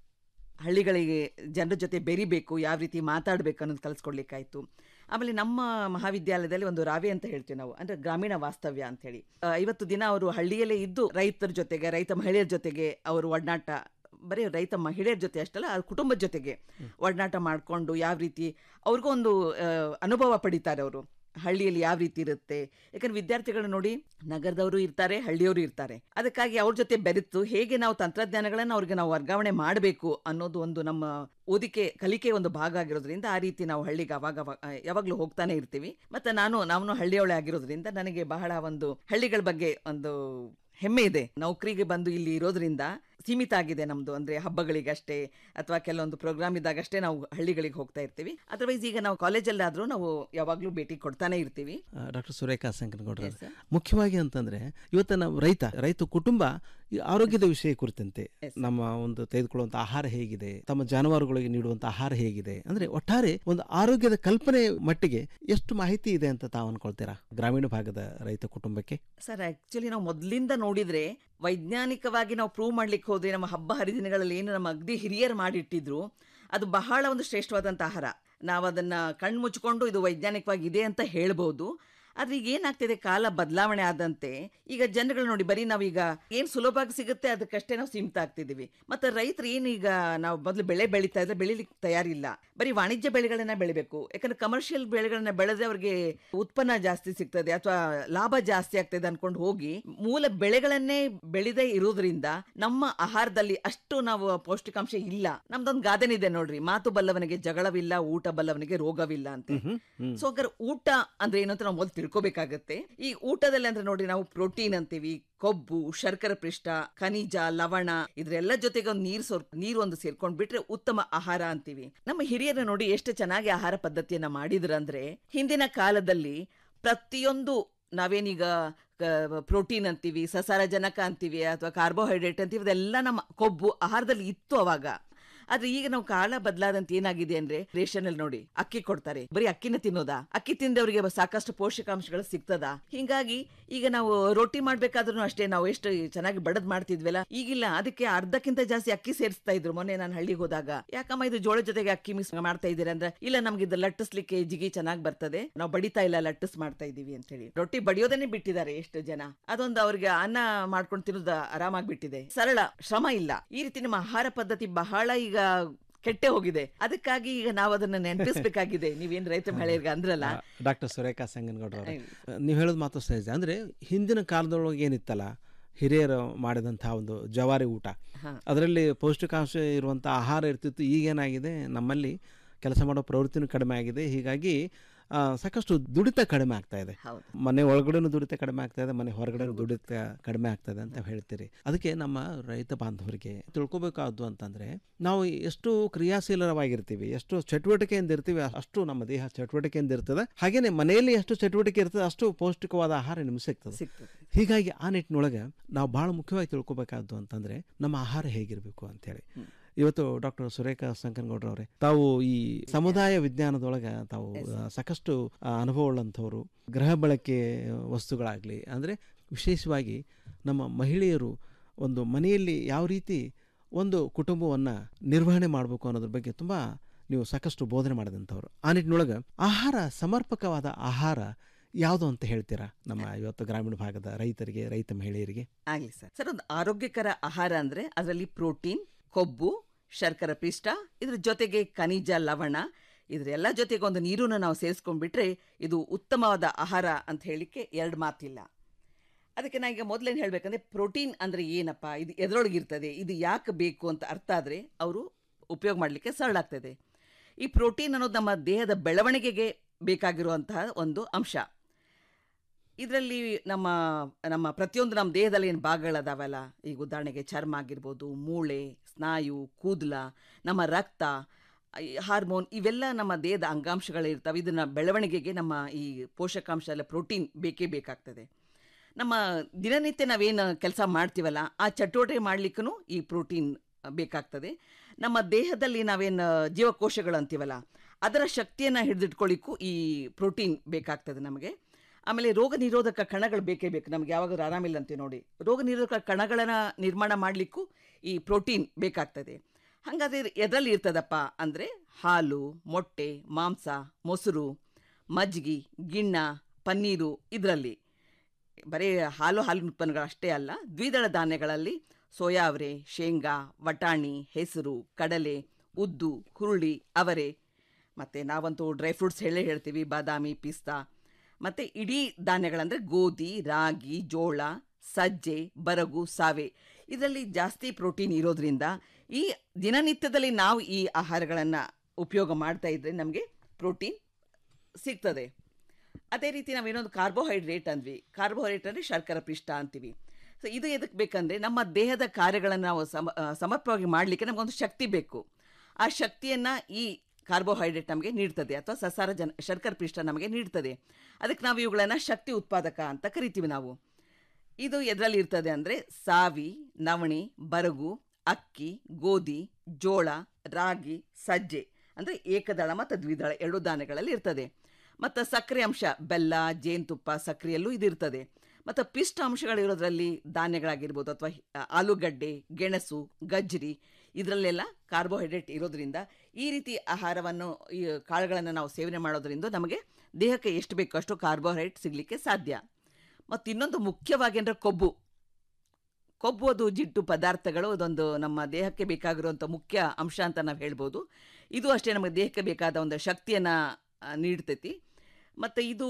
ಹಳ್ಳಿಗಳಿಗೆ ಜನರ ಜೊತೆ ಬೆರಿಬೇಕು ಯಾವ ರೀತಿ ಮಾತಾಡಬೇಕು ಅನ್ನೋದು ಕಲಿಸ್ಕೊಡ್ಲಿಕ್ಕಾಯ್ತು ಆಮೇಲೆ ನಮ್ಮ ಮಹಾವಿದ್ಯಾಲಯದಲ್ಲಿ ಒಂದು ರಾವೆ ಅಂತ ಹೇಳ್ತೀವಿ ನಾವು ಅಂದರೆ ಗ್ರಾಮೀಣ ವಾಸ್ತವ್ಯ ಅಂತೇಳಿ ಆ, ಐವತ್ತು ದಿನ ಅವರು ಹಳ್ಳಿಯಲ್ಲೇ ಇದ್ದು ರೈತರ ಜೊತೆಗೆ ರೈತ ಮಹಿಳೆಯರ ಜೊತೆಗೆ ಅವರು ಒಡನಾಟ ಬರೀ ರೈತ ಮಹಿಳೆಯರ ಜೊತೆ ಅಷ್ಟಲ್ಲ ಆ ಕುಟುಂಬದ ಜೊತೆಗೆ ಒಡನಾಟ ಮಾಡಿಕೊಂಡು ಯಾವ ರೀತಿ ಅವ್ರಿಗೂ ಒಂದು ಆ, ಅನುಭವ ಪಡಿತಾರೆ ಅವರು ಹಳ್ಳಿಯಲ್ಲಿ ಯಾವ ರೀತಿ ಇರುತ್ತೆ ಯಾಕಂದ್ರೆ ವಿದ್ಯಾರ್ಥಿಗಳು ನೋಡಿ ನಗರದವರು ಇರ್ತಾರೆ ಹಳ್ಳಿಯವರು ಇರ್ತಾರೆ ಅದಕ್ಕಾಗಿ ಅವ್ರ ಜೊತೆ ಬೆರೆತು ಹೇಗೆ ನಾವು ತಂತ್ರಜ್ಞಾನಗಳನ್ನು ಅವ್ರಿಗೆ ನಾವು ವರ್ಗಾವಣೆ ಮಾಡಬೇಕು ಅನ್ನೋದು ಒಂದು ನಮ್ಮ ಓದಿಕೆ ಕಲಿಕೆ ಒಂದು ಭಾಗ ಆಗಿರೋದ್ರಿಂದ ಆ ರೀತಿ ನಾವು ಹಳ್ಳಿಗೆ ಅವಾಗ ಅವಾಗ- ಆ, ಯಾವಾಗಲೂ ಹೋಗ್ತಾನೆ ಇರ್ತೀವಿ ಮತ್ತೆ ನಾನು ನಾನು ಹಳ್ಳಿಯವಳೆ ಆಗಿರೋದ್ರಿಂದ ನನಗೆ ಬಹಳ ಒಂದು ಹಳ್ಳಿಗಳ ಬಗ್ಗೆ ಒಂದು ಹೆಮ್ಮೆ ಇದೆ ನೌಕರಿಗೆ ಬಂದು ಇಲ್ಲಿ ಇರೋದ್ರಿಂದ ಸೀಮಿತ ಆಗಿದೆ ನಮ್ದು ಅಂದ್ರೆ ಹಬ್ಬಗಳಿಗಷ್ಟೇ ಅಥವಾ ಕೆಲವೊಂದು ಪ್ರೋಗ್ರಾಮ್ ಇದ್ದಾಗಷ್ಟೇ ನಾವು ಹಳ್ಳಿಗಳಿಗೆ ಹೋಗ್ತಾ ಇರ್ತೀವಿ ಅದರ್ವೈಸ್ ಈಗ ನಾವು ಕಾಲೇಜಲ್ಲಾದ್ರೂ ನಾವು ಯಾವಾಗಲೂ ಭೇಟಿ ಕೊಡ್ತಾನೆ ಇರ್ತೀವಿ ಡಾಕ್ಟರ್ ಸುರೇಖಾ ಸಂಕನಗೌಡ್ರ ಮುಖ್ಯವಾಗಿ ಅಂತಂದ್ರೆ ಇವತ್ತು ನಾವು ರೈತ ರೈತ ಕುಟುಂಬ ಈ ಆರೋಗ್ಯದ ವಿಷಯ ಕುರಿತಂತೆ ನಮ್ಮ ಒಂದು ತೆಗೆದುಕೊಳ್ಳುವಂತ ಆಹಾರ ಹೇಗಿದೆ ತಮ್ಮ ಜಾನುವಾರುಗಳಿಗೆ ನೀಡುವಂತ ಆಹಾರ ಹೇಗಿದೆ ಅಂದ್ರೆ ಒಟ್ಟಾರೆ ಒಂದು ಆರೋಗ್ಯದ ಕಲ್ಪನೆ ಮಟ್ಟಿಗೆ ಎಷ್ಟು ಮಾಹಿತಿ ಇದೆ ಅಂತ ತಾವು ಅನ್ಕೊಳ್ತೀರಾ ಗ್ರಾಮೀಣ ಭಾಗದ ರೈತ ಕುಟುಂಬಕ್ಕೆ ಸರ್ ಆಕ್ಚುಲಿ ನಾವು ಮೊದಲಿಂದ ನೋಡಿದ್ರೆ ವೈಜ್ಞಾನಿಕವಾಗಿ ನಾವು ಪ್ರೂವ್ ಮಾಡ್ಲಿಕ್ಕೆ ಹೋದ್ರೆ ನಮ್ಮ ಹಬ್ಬ ಹರಿದಿನಗಳಲ್ಲಿ ಏನು ನಮ್ಮ ಅಗ್ದಿ ಹಿರಿಯರು ಮಾಡಿಟ್ಟಿದ್ರು ಅದು ಬಹಳ ಒಂದು ಶ್ರೇಷ್ಠವಾದಂಥ ಆಹಾರ ನಾವು ಅದನ್ನ ಕಣ್ಣು ಮುಚ್ಕೊಂಡು ಇದು ವೈಜ್ಞಾನಿಕವಾಗಿ ಇದೆ ಅಂತ ಹೇಳ್ಬೋದು ಆದ್ರೆ ಈಗ ಏನಾಗ್ತಿದೆ ಕಾಲ ಬದಲಾವಣೆ ಆದಂತೆ ಈಗ ಜನಗಳು ನೋಡಿ ಬರೀ ನಾವೀಗ ಏನ್ ಸುಲಭವಾಗಿ ಸಿಗುತ್ತೆ ಅದಕ್ಕಷ್ಟೇ ನಾವು ಸೀಮಿತ ಆಗ್ತಿದೀವಿ ಮತ್ತೆ ರೈತರು ಏನು ಈಗ ನಾವು ಮೊದಲು ಬೆಳೆ ಬೆಳೀತಾ ಇದ್ರೆ ಬೆಳಿಲಿಕ್ಕೆ ತಯಾರಿಲ್ಲ ಬರೀ ವಾಣಿಜ್ಯ ಬೆಳೆಗಳನ್ನ ಬೆಳಿಬೇಕು ಯಾಕಂದ್ರೆ ಕಮರ್ಷಿಯಲ್ ಬೆಳೆಗಳನ್ನ ಬೆಳೆದ್ರೆ ಅವ್ರಿಗೆ ಉತ್ಪನ್ನ ಜಾಸ್ತಿ ಸಿಗ್ತದೆ ಅಥವಾ ಲಾಭ ಜಾಸ್ತಿ ಆಗ್ತದೆ ಅನ್ಕೊಂಡು ಹೋಗಿ ಮೂಲ ಬೆಳೆಗಳನ್ನೇ ಬೆಳೆದೇ ಇರೋದ್ರಿಂದ ನಮ್ಮ ಆಹಾರದಲ್ಲಿ ಅಷ್ಟು ನಾವು ಪೌಷ್ಟಿಕಾಂಶ ಇಲ್ಲ ನಮ್ದೊಂದು ಗಾದೆನಿದೆ ಇದೆ ನೋಡ್ರಿ ಮಾತು ಬಲ್ಲವನಿಗೆ ಜಗಳವಿಲ್ಲ ಊಟ ಬಲ್ಲವನಿಗೆ ರೋಗವಿಲ್ಲ ಅಂತ ಸೊ ಹಾಗಾದ್ರೆ ಊಟ ಅಂದ್ರೆ ಏನು ಅಂತ ನಾವು ಮೊದಲು ತಿಳ್ಕೊಬೇಕಾಗತ್ತೆ ಈ ಊಟದಲ್ಲಿ ಅಂದ್ರೆ ನೋಡಿ ನಾವು ಪ್ರೋಟೀನ್ ಅಂತೀವಿ ಕೊಬ್ಬು ಶರ್ಕರ ಪಿಷ್ಟ ಖನಿಜ ಲವಣ ಇದ್ರೆಲ್ಲ ಜೊತೆಗೆ ಒಂದು ನೀರು ಸೋರ್ ನೀರು ಒಂದು ಸೇರ್ಕೊಂಡ್ ಬಿಟ್ರೆ ಉತ್ತಮ ಆಹಾರ ಅಂತೀವಿ ನಮ್ಮ ಹಿರಿಯರು ನೋಡಿ ಎಷ್ಟು ಚೆನ್ನಾಗಿ ಆಹಾರ ಪದ್ಧತಿಯನ್ನ ಮಾಡಿದ್ರಂದ್ರೆ ಹಿಂದಿನ ಕಾಲದಲ್ಲಿ ಪ್ರತಿಯೊಂದು ನಾವೇನೀಗ ಪ್ರೋಟೀನ್ ಅಂತೀವಿ ಸಸಾರಜನಕ ಅಂತೀವಿ ಅಥವಾ ಕಾರ್ಬೋಹೈಡ್ರೇಟ್ ಅಂತೀವಿ ಇದೆಲ್ಲ ನಮ್ಮ ಕೊಬ್ಬು ಆಹಾರದಲ್ಲಿ ಇತ್ತು ಅವಾಗ ಆದ್ರೆ ಈಗ ನಾವು ಕಾಲ ಬದಲಾದಂತ ಏನಾಗಿದೆ ಅಂದ್ರೆ ರೇಷನ್ ಅಲ್ಲಿ ನೋಡಿ ಅಕ್ಕಿ ಕೊಡ್ತಾರೆ ಬರೀ ಅಕ್ಕಿನ ತಿನ್ನೋದಾ ಅಕ್ಕಿ ತಿಂದವರಿಗೆ ಸಾಕಷ್ಟು ಪೋಷಕಾಂಶಗಳು ಸಿಗ್ತದ ಹಿಂಗಾಗಿ ಈಗ ನಾವು ರೊಟ್ಟಿ ಮಾಡ್ಬೇಕಾದ್ರೂ ಅಷ್ಟೇ ನಾವು ಎಷ್ಟು ಚೆನ್ನಾಗಿ ಬಡದ್ ಮಾಡ್ತಿದ್ವಲ್ಲ ಈಗಿಲ್ಲ ಅದಕ್ಕೆ ಅರ್ಧಕ್ಕಿಂತ ಜಾಸ್ತಿ ಅಕ್ಕಿ ಸೇರಿಸ್ತಾ ಇದ್ರು ಮೊನ್ನೆ ನಾನು ಹಳ್ಳಿಗೆ ಹೋದಾಗ ಯಾಕಮ್ಮ ಇದು ಜೋಳ ಜೊತೆಗೆ ಅಕ್ಕಿ ಮಿಕ್ಸ್ ಮಾಡ್ತಾ ಇದ್ದೀರಾ ಅಂದ್ರೆ ಇಲ್ಲ ನಮ್ಗೆ ಇದು ಲಟ್ಟಿಸ್ಲಿಕ್ಕೆ ಜಿಗಿ ಚೆನ್ನಾಗಿ ಬರ್ತದೆ ನಾವು ಬಡಿತಾ ಇಲ್ಲ ಲಟ್ಟಿಸ್ ಮಾಡ್ತಾ ಇದೀವಿ ಅಂತ ಹೇಳಿ ರೊಟ್ಟಿ ಬಡಿಯೋದನ್ನೇ ಬಿಟ್ಟಿದ್ದಾರೆ ಎಷ್ಟು ಜನ ಅದೊಂದು ಅವ್ರಿಗೆ ಅನ್ನ ಮಾಡ್ಕೊಂಡು ತಿನ್ನೋದು ಆರಾಮಾಗಿ ಬಿಟ್ಟಿದೆ ಸರಳ ಶ್ರಮ ಇಲ್ಲ ಈ ರೀತಿ ನಮ್ಮ ಆಹಾರ ಪದ್ಧತಿ ಬಹಳ ಈಗ ಕೆಟ್ಟೆ ಹೋಗಿದೆ ಅದಕ್ಕಾಗಿ ಈಗ ನಾವು ಅದನ್ನ ನೆನಪಿಸ್ಬೇಕಾಗಿದೆ ನೀವೇನ್ ರೈತ ಮಹಿಳೆಯರಿಗೆ ಅಂದ್ರಲ್ಲ ಡಾಕ್ಟರ್ ಸುರೇಖಾ ಸಂಗನಗೌಡ್ರ ನೀವು ಹೇಳೋದು ಮಾತು ಸಹಜ ಅಂದ್ರೆ ಹಿಂದಿನ ಕಾಲದೊಳಗೆ ಏನಿತ್ತಲ್ಲ ಹಿರಿಯರು ಮಾಡಿದಂಥ ಒಂದು ಜವಾರಿ ಊಟ ಅದರಲ್ಲಿ ಪೌಷ್ಟಿಕಾಂಶ ಇರುವಂಥ ಆಹಾರ ಇರ್ತಿತ್ತು ಈಗೇನಾಗಿದೆ ನಮ್ಮಲ್ಲಿ ಕೆಲಸ ಮಾಡೋ ಪ್ರವೃತ್ತಿನೂ ಕಡಿಮೆ ಆಗಿದೆ ಹೀಗಾಗಿ ಆ, ಸಾಕಷ್ಟು ದುಡಿತ ಕಡಿಮೆ ಆಗ್ತಾ ಇದೆ ಮನೆ ಒಳಗಡೆನೂ ದುಡಿತ ಕಡಿಮೆ ಆಗ್ತಾ ಇದೆ ಮನೆ ಹೊರಗಡೆನೂ ದುಡಿತ ಕಡಿಮೆ ಆಗ್ತದೆ ಅಂತ ಹೇಳ್ತೀರಿ ಅದಕ್ಕೆ ನಮ್ಮ ರೈತ ಬಾಂಧವರಿಗೆ ತಿಳ್ಕೊಬೇಕಾದ್ದು ಅಂತಂದ್ರೆ ನಾವು ಎಷ್ಟು ಕ್ರಿಯಾಶೀಲವಾಗಿರ್ತೀವಿ ಎಷ್ಟು ಚಟುವಟಿಕೆಯಿಂದ ಇರ್ತೀವಿ ಅಷ್ಟು ನಮ್ಮ ದೇಹ ಚಟುವಟಿಕೆಯಿಂದ ಇರ್ತದೆ ಹಾಗೇನೆ ಮನೆಯಲ್ಲಿ ಎಷ್ಟು ಚಟುವಟಿಕೆ ಇರ್ತದೆ ಅಷ್ಟು ಪೌಷ್ಟಿಕವಾದ ಆಹಾರ ನಿಮ್ಗೆ ಸಿಗ್ತದೆ ಹೀಗಾಗಿ ಆ ನಿಟ್ಟಿನೊಳಗೆ ನಾವು ಬಹಳ ಮುಖ್ಯವಾಗಿ ತಿಳ್ಕೊಬೇಕಾದ್ದು ಅಂತಂದ್ರೆ ನಮ್ಮ ಆಹಾರ ಹೇಗಿರಬೇಕು ಅಂತೇಳಿ ಇವತ್ತು ಡಾಕ್ಟರ್ ಸುರೇಖಾ ಸಂಕನಗೌಡ್ರವ್ರೆ ತಾವು ಈ ಸಮುದಾಯ ವಿಜ್ಞಾನದೊಳಗೆ ತಾವು ಆ, ಸಾಕಷ್ಟು ಆ, ಅನುಭವವುಳ್ಳಂಥವ್ರು ಗೃಹ ಬಳಕೆ ವಸ್ತುಗಳಾಗಲಿ ಅಂದರೆ ವಿಶೇಷವಾಗಿ ನಮ್ಮ ಮಹಿಳೆಯರು ಒಂದು ಮನೆಯಲ್ಲಿ ಯಾವ ರೀತಿ ಒಂದು ಕುಟುಂಬವನ್ನು ನಿರ್ವಹಣೆ ಮಾಡಬೇಕು ಅನ್ನೋದ್ರ ಬಗ್ಗೆ ತುಂಬ ನೀವು ಸಾಕಷ್ಟು ಬೋಧನೆ ಮಾಡಿದಂಥವ್ರು ಆ ನಿಟ್ಟಿನೊಳಗೆ ಆಹಾರ ಸಮರ್ಪಕವಾದ ಆಹಾರ ಯಾವುದು ಅಂತ ಹೇಳ್ತೀರಾ ನಮ್ಮ ಇವತ್ತು ಗ್ರಾಮೀಣ ಭಾಗದ ರೈತರಿಗೆ ರೈತ ಮಹಿಳೆಯರಿಗೆ ಆಗ್ಲಿ ಸರ್ ಸರ್ ಒಂದು ಆರೋಗ್ಯಕರ ಆಹಾರ ಅಂದ್ರೆ ಅದರಲ್ಲಿ ಪ್ರೋಟೀನ್ ಕೊಬ್ಬು ಶರ್ಕರ ಪಿಷ್ಟ ಇದ್ರ ಜೊತೆಗೆ ಖನಿಜ ಲವಣ ಇದ್ರೆಲ್ಲ ಜೊತೆಗೆ ಒಂದು ನೀರನ್ನು ನಾವು ಸೇರಿಸ್ಕೊಂಡ್ಬಿಟ್ರೆ ಇದು ಉತ್ತಮವಾದ ಆಹಾರ ಅಂತ ಹೇಳಿಕ್ಕೆ ಎರಡು ಮಾತಿಲ್ಲ ಅದಕ್ಕೆ ನಾ ಈಗ ಮೊದಲೇನು ಹೇಳ್ಬೇಕಂದ್ರೆ ಪ್ರೋಟೀನ್ ಅಂದ್ರೆ ಏನಪ್ಪ ಇದು ಎದ್ರೊಳಗೆ ಇರ್ತದೆ ಇದು ಯಾಕೆ ಬೇಕು ಅಂತ ಅರ್ಥ ಆದರೆ ಅವರು ಉಪಯೋಗ ಮಾಡಲಿಕ್ಕೆ ಸರಳ ಆಗ್ತದೆ ಈ ಪ್ರೋಟೀನ್ ಅನ್ನೋದು ನಮ್ಮ ದೇಹದ ಬೆಳವಣಿಗೆಗೆ ಬೇಕಾಗಿರುವಂತಹ ಒಂದು ಅಂಶ ಇದರಲ್ಲಿ ನಮ್ಮ ನಮ್ಮ ಪ್ರತಿಯೊಂದು ನಮ್ಮ ದೇಹದಲ್ಲಿ ಏನು ಭಾಗಗಳದಾವಲ್ಲ ಈಗ ಉದಾಹರಣೆಗೆ ಚರ್ಮ ಆಗಿರ್ಬೋದು ಮೂಳೆ ಸ್ನಾಯು ಕೂದಲ ನಮ್ಮ ರಕ್ತ ಈ ಹಾರ್ಮೋನ್ ಇವೆಲ್ಲ ನಮ್ಮ ದೇಹದ ಅಂಗಾಂಶಗಳಿರ್ತವೆ ಇದನ್ನ ಬೆಳವಣಿಗೆಗೆ ನಮ್ಮ ಈ ಪೋಷಕಾಂಶ ಎಲ್ಲ ಪ್ರೋಟೀನ್ ಬೇಕೇ ಬೇಕಾಗ್ತದೆ ನಮ್ಮ ದಿನನಿತ್ಯ ನಾವೇನು ಕೆಲಸ ಮಾಡ್ತೀವಲ್ಲ ಆ ಚಟುವಟಿಕೆ ಮಾಡಲಿಕ್ಕೂ ಈ ಪ್ರೋಟೀನ್ ಬೇಕಾಗ್ತದೆ ನಮ್ಮ ದೇಹದಲ್ಲಿ ನಾವೇನು ಜೀವಕೋಶಗಳು ಅಂತೀವಲ್ಲ ಅದರ ಶಕ್ತಿಯನ್ನು ಹಿಡಿದಿಟ್ಕೊಳ್ಳಿಕ್ಕೂ ಈ ಪ್ರೋಟೀನ್ ಬೇಕಾಗ್ತದೆ ನಮಗೆ ಆಮೇಲೆ ರೋಗ ನಿರೋಧಕ ಕಣಗಳು ಬೇಕೇ ಬೇಕು ನಮ್ಗೆ ಯಾವಾಗಾದ್ರೂ ಆರಾಮಿಲ್ಲ ಅಂತೀವಿ ನೋಡಿ ರೋಗ ನಿರೋಧಕ ಕಣಗಳನ್ನು ನಿರ್ಮಾಣ ಮಾಡಲಿಕ್ಕೂ ಈ ಪ್ರೋಟೀನ್ ಬೇಕಾಗ್ತದೆ ಹಾಗಾದ್ರೆ ಎದರಲ್ಲಿ ಇರ್ತದಪ್ಪ ಅಂದರೆ ಹಾಲು ಮೊಟ್ಟೆ ಮಾಂಸ ಮೊಸರು ಮಜ್ಜಿಗೆ ಗಿಣ್ಣ ಪನ್ನೀರು ಇದರಲ್ಲಿ ಬರೀ ಹಾಲು ಹಾಲಿನ ಉತ್ಪನ್ನಗಳು ಅಷ್ಟೇ ಅಲ್ಲ ದ್ವಿದಳ ಧಾನ್ಯಗಳಲ್ಲಿ ಸೋಯಾ ಅವರೆ ಶೇಂಗಾ ವಟಾಣಿ ಹೆಸರು ಕಡಲೆ ಉದ್ದು ಹುರುಳಿ ಅವರೆ ಮತ್ತು ನಾವಂತೂ ಡ್ರೈ ಫ್ರೂಟ್ಸ್ ಹೇಳೇ ಹೇಳ್ತೀವಿ ಬಾದಾಮಿ ಪಿಸ್ತಾ ಮತ್ತು ಇಡೀ ಧಾನ್ಯಗಳಂದರೆ ಗೋಧಿ ರಾಗಿ ಜೋಳ ಸಜ್ಜೆ ಬರಗು ಸಾವೆ ಇದರಲ್ಲಿ ಜಾಸ್ತಿ ಪ್ರೋಟೀನ್ ಇರೋದ್ರಿಂದ ಈ ದಿನನಿತ್ಯದಲ್ಲಿ ನಾವು ಈ ಆಹಾರಗಳನ್ನು ಉಪಯೋಗ ಮಾಡ್ತಾ ಇದ್ದರೆ ನಮಗೆ ಪ್ರೋಟೀನ್ ಸಿಗ್ತದೆ ಅದೇ ರೀತಿ ನಾವೇನೊಂದು ಕಾರ್ಬೋಹೈಡ್ರೇಟ್ ಅಂದ್ವಿ ಕಾರ್ಬೋಹೈಡ್ರೇಟ್ ಅಂದರೆ ಶರ್ಕರ ಪಿಷ್ಟ ಅಂತೀವಿ ಸೊ ಇದು ಎದಕ್ಕೆ ಬೇಕಂದರೆ ನಮ್ಮ ದೇಹದ ಕಾರ್ಯಗಳನ್ನು ನಾವು ಸಮ ಆ, ಸಮರ್ಪಕವಾಗಿ ಮಾಡಲಿಕ್ಕೆ ನಮಗೊಂದು ಶಕ್ತಿ ಬೇಕು ಆ ಶಕ್ತಿಯನ್ನು ಈ ಕಾರ್ಬೋಹೈಡ್ರೇಟ್ ನಮಗೆ ನೀಡ್ತದೆ ಅಥವಾ ಸಸಾರ ಜನ ಶರ್ಕರ ಪಿಷ್ಟ ನಮಗೆ ನೀಡ್ತದೆ ಅದಕ್ಕೆ ನಾವು ಇವುಗಳನ್ನು ಶಕ್ತಿ ಉತ್ಪಾದಕ ಅಂತ ಕರಿತೀವಿ ನಾವು ಇದು ಎದರಲ್ಲಿ ಇರ್ತದೆ ಅಂದರೆ ಸಾವಿ ನವಣೆ ಬರಗು ಅಕ್ಕಿ ಗೋಧಿ ಜೋಳ ರಾಗಿ ಸಜ್ಜೆ ಅಂದರೆ ಏಕದಳ ಮತ್ತು ದ್ವಿದಳ ಎರಡು ಧಾನ್ಯಗಳಲ್ಲಿ ಇರ್ತದೆ ಮತ್ತು ಸಕ್ಕರೆ ಅಂಶ ಬೆಲ್ಲ ಜೇನುತುಪ್ಪ ಸಕ್ಕರೆಯಲ್ಲೂ ಇದಿರ್ತದೆ ಮತ್ತು ಪಿಷ್ಟ ಅಂಶಗಳಿರೋದ್ರಲ್ಲಿ ಧಾನ್ಯಗಳಾಗಿರ್ಬೋದು ಅಥವಾ ಆಲೂಗಡ್ಡೆ ಗೆಣಸು ಗಜ್ಜರಿ ಇದರಲ್ಲೆಲ್ಲ ಕಾರ್ಬೋಹೈಡ್ರೇಟ್ ಇರೋದ್ರಿಂದ ಈ ರೀತಿ ಆಹಾರವನ್ನು ಈ ಕಾಳುಗಳನ್ನು ನಾವು ಸೇವನೆ ಮಾಡೋದ್ರಿಂದ ನಮಗೆ ದೇಹಕ್ಕೆ ಎಷ್ಟು ಬೇಕೋ ಅಷ್ಟು ಕಾರ್ಬೋಹೈಡ್ರೇಟ್ ಸಿಗಲಿಕ್ಕೆ ಸಾಧ್ಯ ಮತ್ತು ಇನ್ನೊಂದು ಮುಖ್ಯವಾಗಿ ಅಂದರೆ ಕೊಬ್ಬು ಕೊಬ್ಬು ಅದು ಜಿಡ್ಡು ಪದಾರ್ಥಗಳು ಅದೊಂದು ನಮ್ಮ ದೇಹಕ್ಕೆ ಬೇಕಾಗಿರುವಂಥ ಮುಖ್ಯ ಅಂಶ ಅಂತ ನಾವು ಹೇಳ್ಬೋದು ಇದು ಅಷ್ಟೇ ನಮಗೆ ದೇಹಕ್ಕೆ ಬೇಕಾದ ಒಂದು ಶಕ್ತಿಯನ್ನು ನೀಡ್ತೈತಿ ಮತ್ತು ಇದು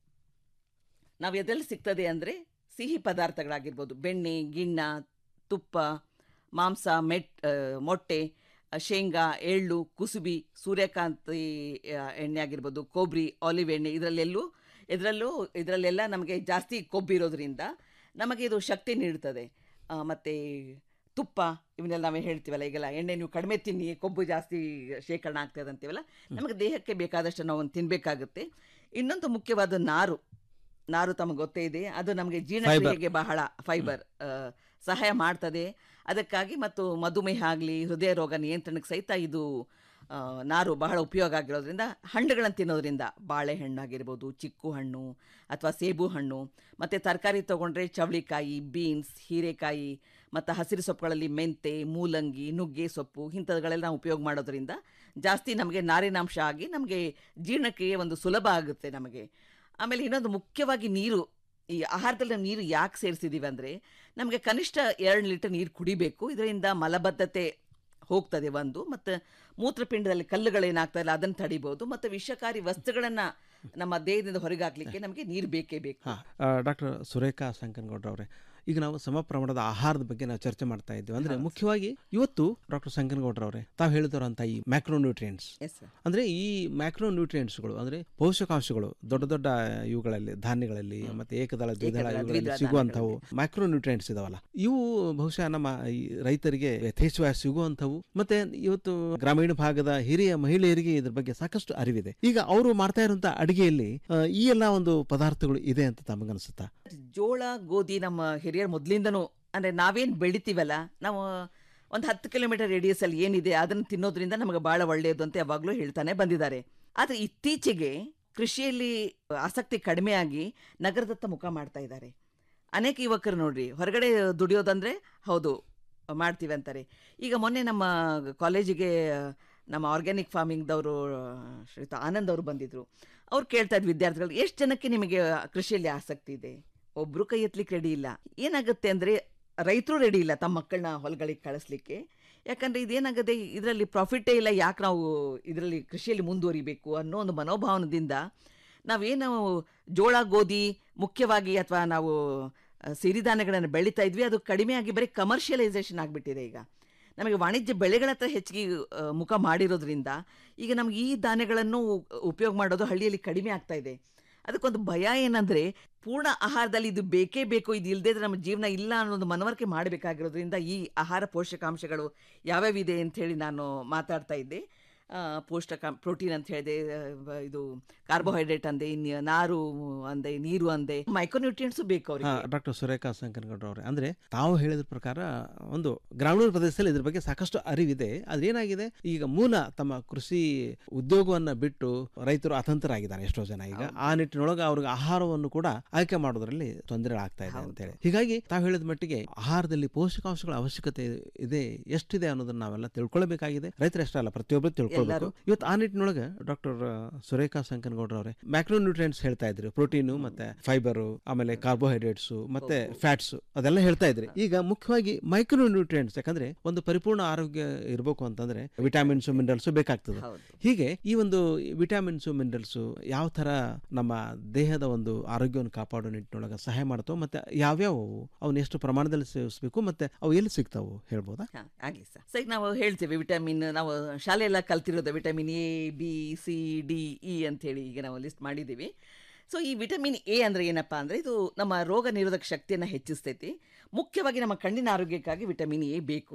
ನಾವು ಎದೆಲ್ಲಿ ಸಿಗ್ತದೆ ಅಂದರೆ ಸಿಹಿ ಪದಾರ್ಥಗಳಾಗಿರ್ಬೋದು ಬೆಣ್ಣೆ ಗಿಣ್ಣ ತುಪ್ಪ ಮಾಂಸ ಮೆಟ್ ಆ, ಮೊಟ್ಟೆ ಆ, ಶೇಂಗಾ ಎಳ್ಳು ಕುಸುಬಿ ಸೂರ್ಯಕಾಂತಿ ಆ, ಎಣ್ಣೆ ಆಗಿರ್ಬೋದು ಕೊಬ್ಬರಿ ಆಲಿವ್ ಎಣ್ಣೆ ಇದರಲ್ಲೆಲ್ಲೂ ಇದರಲ್ಲೂ ಇದರಲ್ಲೆಲ್ಲ ನಮಗೆ ಜಾಸ್ತಿ ಕೊಬ್ಬಿರೋದ್ರಿಂದ ನಮಗೆ ಇದು ಶಕ್ತಿ ನೀಡ್ತದೆ ಮತ್ತು ತುಪ್ಪ ಇವನ್ನೆಲ್ಲ ನಾವೇ ಹೇಳ್ತೀವಲ್ಲ ಈಗೆಲ್ಲ ಎಣ್ಣೆ ನೀವು ಕಡಿಮೆ ತಿನ್ನಿ ಕೊಬ್ಬು ಜಾಸ್ತಿ ಶೇಖರಣೆ ಆಗ್ತದೆ ಅಂತೀವಲ್ಲ ನಮಗೆ ದೇಹಕ್ಕೆ ಬೇಕಾದಷ್ಟು ನಾವು ತಿನ್ನಬೇಕಾಗುತ್ತೆ ಇನ್ನೊಂದು ಮುಖ್ಯವಾದ ನಾರು ನಾರು ತಮಗೆ ಗೊತ್ತೇ ಇದೆ ಅದು ನಮಗೆ ಜೀರ್ಣಕ್ರಿಯೆಗೆ ಬಹಳ ಫೈಬರ್ ಸಹಾಯ ಮಾಡ್ತದೆ ಅದಕ್ಕಾಗಿ ಮತ್ತು ಮಧುಮೇಹ ಆಗಲಿ ಹೃದಯ ರೋಗ ನಿಯಂತ್ರಣಕ್ಕೆ ಸಹಿತ ಇದು ಆ, ನಾರು ಬಹಳ ಉಪಯೋಗ ಆಗಿರೋದ್ರಿಂದ ಹಣ್ಣುಗಳನ್ನು ತಿನ್ನೋದ್ರಿಂದ ಬಾಳೆಹಣ್ಣು ಆಗಿರ್ಬೋದು ಚಿಕ್ಕು ಹಣ್ಣು ಅಥವಾ ಸೇಬು ಹಣ್ಣು ಮತ್ತು ತರಕಾರಿ ತೊಗೊಂಡ್ರೆ ಚವಳಿಕಾಯಿ ಬೀನ್ಸ್ ಹೀರೆಕಾಯಿ ಮತ್ತು ಹಸಿರು ಸೊಪ್ಪುಗಳಲ್ಲಿ ಮೆಂತೆ ಮೂಲಂಗಿ ನುಗ್ಗೆ ಸೊಪ್ಪು ಇಂಥವುಗಳೆಲ್ಲ ನಾವು ಉಪಯೋಗ ಮಾಡೋದ್ರಿಂದ ಜಾಸ್ತಿ ನಮಗೆ ನಾರಿನಾಂಶ ಆಗಿ ನಮಗೆ ಜೀರ್ಣಕ್ರಿಯೆ ಒಂದು ಸುಲಭ ಆಗುತ್ತೆ ನಮಗೆ ಆಮೇಲೆ ಇನ್ನೊಂದು ಮುಖ್ಯವಾಗಿ ನೀರು ಈ ಆಹಾರದಲ್ಲಿ ನಾವು ನೀರು ಯಾಕೆ ಸೇರಿಸಿದ್ದೀವಿ ಅಂದರೆ ನಮಗೆ ಕನಿಷ್ಠ ಎರಡು ಲೀಟರ್ ನೀರು ಕುಡಿಬೇಕು ಇದರಿಂದ ಮಲಬದ್ಧತೆ ಹೋಗ್ತದೆ ಒಂದು ಮತ್ತು ಮೂತ್ರಪಿಂಡದಲ್ಲಿ ಕಲ್ಲುಗಳೇನಾಗ್ತಾ ಇಲ್ಲ ಅದನ್ನು ತಡಿಬೋದು ಮತ್ತು ವಿಷಕಾರಿ ವಸ್ತುಗಳನ್ನು ನಮ್ಮ ದೇಹದಿಂದ ಹೊರಗೆ ಹಾಕ್ಲಿಕ್ಕೆ ನಮಗೆ ನೀರು ಬೇಕೇ ಬೇಕು ಡಾಕ್ಟರ್ ಸುರೇಖಾ ಸಂಕನಗೌಡ್ರವ್ರೆ ಈಗ ನಾವು ಸಮ ಪ್ರಮಾಣದ ಆಹಾರದ ಬಗ್ಗೆ ನಾವು ಚರ್ಚೆ ಮಾಡ್ತಾ ಇದ್ದೀವಿ ಅಂದ್ರೆ ಮುಖ್ಯವಾಗಿ ಇವತ್ತು ಡಾಕ್ಟರ್ ಸಂಕನಗೌಡ್ರವ್ರೆ ತಾವು ಹೇಳಿದರಂತ ಈ ಮ್ಯಾಕ್ರೋ ನ್ಯೂಟ್ರಿಯೆಂಟ್ಸ್ ಎಸ್ ಸರ್ ಅಂದ್ರೆ ಈ ಮ್ಯಾಕ್ರೋ ನ್ಯೂಟ್ರಿಯೆಂಟ್ಸ್ಗಳು ಅಂದ್ರೆ ಪೋಷಕಾಂಶಗಳು ದೊಡ್ಡ ದೊಡ್ಡ ಇವುಗಳಲ್ಲಿ ಧಾನ್ಯಗಳಲ್ಲಿ ಮತ್ತೆ ಏಕದಳ ದ್ವಿದಳ ಏಕದಳ, ಇವುಗಳಲ್ಲಿ ದ್ವಿದಳ ಸಿಗುವಂಥವು ಮ್ಯಾಕ್ರೋ ನ್ಯೂಟ್ರಿಯೆಂಟ್ಸ್ ಇದಾವಲ್ಲ ಇವು ಬಹುಶಃ ನಮ್ಮ ಈ ರೈತರಿಗೆ ಯಥೇಚ್ಛವಾಗಿ ಸಿಗುವಂಥವು ಮತ್ತೆ ಇವತ್ತು ಗ್ರಾಮೀಣ ಭಾಗದ ಹಿರಿಯ ಮಹಿಳೆಯರಿಗೆ ಇದ್ರ ಬಗ್ಗೆ ಸಾಕಷ್ಟು ಅರಿವಿದೆ ಈಗ ಅವರು ಮಾಡ್ತಾ ಇರುವಂತ ಅಡಿಗೆಯಲ್ಲಿ ಆ, ಈ ಎಲ್ಲ ಒಂದು ಪದಾರ್ಥಗಳು ಇದೆ ಅಂತ ತಮಗನ್ಸುತ್ತಾ ಜೋಳ ಗೋಧಿ ನಮ್ಮ ಹಿರಿಯರು ಮೊದಲಿಂದನೂ ಅಂದರೆ ನಾವೇನು ಬೆಳಿತೀವಲ್ಲ ನಾವು ಒಂದು ಹತ್ತು ಕಿಲೋಮೀಟರ್ ರೇಡಿಯಸಲ್ಲಿ ಏನಿದೆ ಅದನ್ನು ತಿನ್ನೋದ್ರಿಂದ ನಮಗೆ ಭಾಳ ಒಳ್ಳೆಯದು ಅಂತ ಯಾವಾಗಲೂ ಹೇಳ್ತಾನೆ ಬಂದಿದ್ದಾರೆ ಆದರೆ ಇತ್ತೀಚೆಗೆ ಕೃಷಿಯಲ್ಲಿ ಆಸಕ್ತಿ ಕಡಿಮೆಯಾಗಿ ನಗರದತ್ತ ಮುಖ ಮಾಡ್ತಾ ಇದ್ದಾರೆ ಅನೇಕ ಯುವಕರು ನೋಡ್ರಿ ಹೊರಗಡೆ ದುಡಿಯೋದಂದ್ರೆ ಹೌದು ಮಾಡ್ತೀವಿ ಅಂತಾರೆ ಈಗ ಮೊನ್ನೆ ನಮ್ಮ ಕಾಲೇಜಿಗೆ ನಮ್ಮ ಆರ್ಗ್ಯಾನಿಕ್ ಫಾರ್ಮಿಂಗ್ದವರು ಶ್ರೀಯುತ ಆನಂದ್ ಅವರು ಬಂದಿದ್ರು ಅವ್ರು ಕೇಳ್ತಾ ಇದ್ರು ವಿದ್ಯಾರ್ಥಿಗಳು ಎಷ್ಟು ಜನಕ್ಕೆ ನಿಮಗೆ ಕೃಷಿಯಲ್ಲಿ ಆಸಕ್ತಿ ಇದೆ ಒಬ್ರು ಕೈ ಎತ್ತಲಿಕ್ಕೆ ರೆಡಿ ಇಲ್ಲ ಏನಾಗುತ್ತೆ ಅಂದರೆ ರೈತರು ರೆಡಿ ಇಲ್ಲ ತಮ್ಮ ಮಕ್ಕಳನ್ನ ಹೊಲಗಳಿಗೆ ಕಳಿಸ್ಲಿಕ್ಕೆ ಯಾಕಂದರೆ ಇದೇನಾಗದೆ ಇದರಲ್ಲಿ ಪ್ರಾಫಿಟ್ಟೇ ಇಲ್ಲ ಯಾಕೆ ನಾವು ಇದರಲ್ಲಿ ಕೃಷಿಯಲ್ಲಿ ಮುಂದುವರಿಬೇಕು ಅನ್ನೋ ಒಂದು ಮನೋಭಾವನದಿಂದ ನಾವೇನು ಜೋಳ ಗೋಧಿ ಮುಖ್ಯವಾಗಿ ಅಥವಾ ನಾವು ಆ, ಸಿರಿಧಾನ್ಯಗಳನ್ನು ಬೆಳೀತಾ ಇದ್ವಿ ಅದು ಕಡಿಮೆಯಾಗಿ ಬರೀ ಕಮರ್ಷಿಯಲೈಸೇಷನ್ ಆಗಿಬಿಟ್ಟಿದೆ ಈಗ ನಮಗೆ ವಾಣಿಜ್ಯ ಬೆಳೆಗಳ ಹತ್ರ ಹೆಚ್ಚಿಗೆ ಆ, ಮುಖ ಮಾಡಿರೋದ್ರಿಂದ ಈಗ ನಮ್ಗೆ ಈ ಧಾನ್ಯಗಳನ್ನು ಉ- ಉಪಯೋಗ ಮಾಡೋದು ಹಳ್ಳಿಯಲ್ಲಿ ಕಡಿಮೆ ಆಗ್ತಾ ಇದೆ ಅದಕ್ಕೊಂದು ಭಯ ಏನಂದ್ರೆ ಪೂರ್ಣ ಆಹಾರದಲ್ಲಿ ಇದು ಬೇಕೇ ಬೇಕು ಇದು ಇಲ್ಲದೇ ಇದ್ರೆ ನಮ್ಮ ಜೀವನ ಇಲ್ಲ ಅನ್ನೋದು ಮನವರಿಕೆ ಮಾಡಬೇಕಾಗಿರೋದ್ರಿಂದ ಈ ಆಹಾರ ಪೋಷಕಾಂಶಗಳು ಯಾವ್ಯಾವಿದೆ ಅಂತ ಹೇಳಿ ನಾನು ಮಾತಾಡ್ತಾ ಇದ್ದೆ ಆ, ಪೋಷಕ ಪ್ರೋಟೀನ್ ಅಂತ ಹೇಳಿದೆ ಆ, ಇದು ಕಾರ್ಬೋಹೈಡ್ರೇಟ್ ಅಂದೆ ಇನ್ನು ನಾರು ಅಂದೆ ನೀರು ಅಂದೆ ಮೈಕ್ರೋನ್ಯೂಟ್ರಿಯೆಂಟ್ಸು ಬೇಕು ಅವ್ರಿಗೆ ಡಾಕ್ಟರ್ ಸುರೇಖಾ ಸಂಕನಗೌಡ ಅವರೇ ಅಂದ್ರೆ ತಾವು ಹೇಳಿದ ಪ್ರಕಾರ ಒಂದು ಗ್ರಾಮೀಣ ಪ್ರದೇಶದಲ್ಲಿ ಇದ್ರ ಬಗ್ಗೆ ಸಾಕಷ್ಟು ಅರಿವಿದೆ ಅದೇನಾಗಿದೆ ಈಗ ಮೂಲ ತಮ್ಮ ಕೃಷಿ ಉದ್ಯೋಗವನ್ನ ಬಿಟ್ಟು ರೈತರು ಅತಂತ್ರರಾಗಿದ್ದಾರೆ ಎಷ್ಟೋ ಜನ ಈಗ ಆ ನಿಟ್ಟಿನೊಳಗೆ ಅವ್ರಿಗೆ ಆಹಾರವನ್ನು ಕೂಡ ಆಯ್ಕೆ ಮಾಡೋದ್ರಲ್ಲಿ ತೊಂದರೆ ಆಗ್ತಾ ಇದೆ ಅಂತ ಹೇಳಿ ಹೀಗಾಗಿ ತಾವು ಹೇಳಿದ ಮಟ್ಟಿಗೆ ಆಹಾರದಲ್ಲಿ ಪೋಷಕಾಂಶಗಳ ಅವಶ್ಯಕತೆ ಇದೆ ಎಷ್ಟಿದೆ ಅನ್ನೋದನ್ನ ನಾವೆಲ್ಲ ತಿಳ್ಕೊಳ್ಬೇಕಾಗಿದೆ ರೈತರು ಅಷ್ಟೇ ಅಲ್ಲ ಪ್ರತಿಯೊಬ್ಬರು ತಿಳ್ಕೊಳ್ಬೇಕು ಎಲ್ಲರೂ. ಇವತ್ತು ಆ ನಿಟ್ಟಿನೊಳಗೆ ಡಾಕ್ಟರ್ ಸುರೇಖಾ ಸಂಕನಗೌಡ್ರ ಅವರೇ ಮ್ಯಾಕ್ರೋ ನ್ಯೂಟ್ರಿಯೆಂಟ್ಸ್ ಹೇಳ್ತಾ ಇದ್ರಿ ಪ್ರೋಟೀನು ಮತ್ತೆ ಫೈಬರು ಆಮೇಲೆ ಕಾರ್ಬೋಹೈಡ್ರೇಟ್ಸ್ ಮತ್ತೆ ಫ್ಯಾಟ್ಸ್ ಅದೆಲ್ಲ ಹೇಳ್ತಾ ಇದ್ರಿ ಈಗ ಮುಖ್ಯವಾಗಿ ಮೈಕ್ರೋ ನ್ಯೂಟ್ರಿಯೆಂಟ್ಸ್ ಯಾಕಂದ್ರೆ ಒಂದು ಪರಿಪೂರ್ಣ ಆರೋಗ್ಯ ಇರಬೇಕು ಅಂತಂದ್ರೆ ವಿಟಾಮಿನ್ಸ್ ಮಿನರಲ್ಸ್ ಬೇಕಾಗ್ತದೆ ಹೀಗೆ ಈ ಒಂದು ವಿಟಾಮಿನ್ಸ್ ಮಿನರಲ್ಸ್ ಯಾವ ತರ ನಮ್ಮ ದೇಹದ ಒಂದು ಆರೋಗ್ಯವನ್ನು ಕಾಪಾಡೋ ನಿಟ್ಟಿನೊಳಗೆ ಸಹಾಯ ಮಾಡ್ತಾವೆ ಮತ್ತೆ ಯಾವ್ಯಾವ ಅವನ್ನ ಎಷ್ಟು ಪ್ರಮಾಣದಲ್ಲಿ ಸೇವಿಸಬೇಕು ಮತ್ತೆ ಅವು ಎಲ್ಲಿ ಸಿಗ್ತಾವು ಹೇಳ್ಬೋದಾ ಹಾ, ಆಗ್ಲಿ ಸರ್ ಸರ್ ಈಗ ನಾವು ಹೇಳ್ತೇವೆ ವಿಟಮಿನ್ ನಾವು ಶಾಲೆಯೆಲ್ಲ ಕಲ್ತಿರೋದು vitamin A B C D E ಅಂತೇಳಿ ಈಗ ನಾವು ಲಿಸ್ಟ್ ಮಾಡಿದ್ದೀವಿ ಸೊ ಈ ವಿಟಮಿನ್ ಎ ಅಂದರೆ ಏನಪ್ಪ ಅಂದರೆ ಇದು ನಮ್ಮ ರೋಗ ನಿರೋಧಕ ಶಕ್ತಿಯನ್ನು ಹೆಚ್ಚಿಸ್ತೈತಿ ಮುಖ್ಯವಾಗಿ ನಮ್ಮ ಕಣ್ಣಿನ ಆರೋಗ್ಯಕ್ಕಾಗಿ ವಿಟಮಿನ್ ಎ ಬೇಕು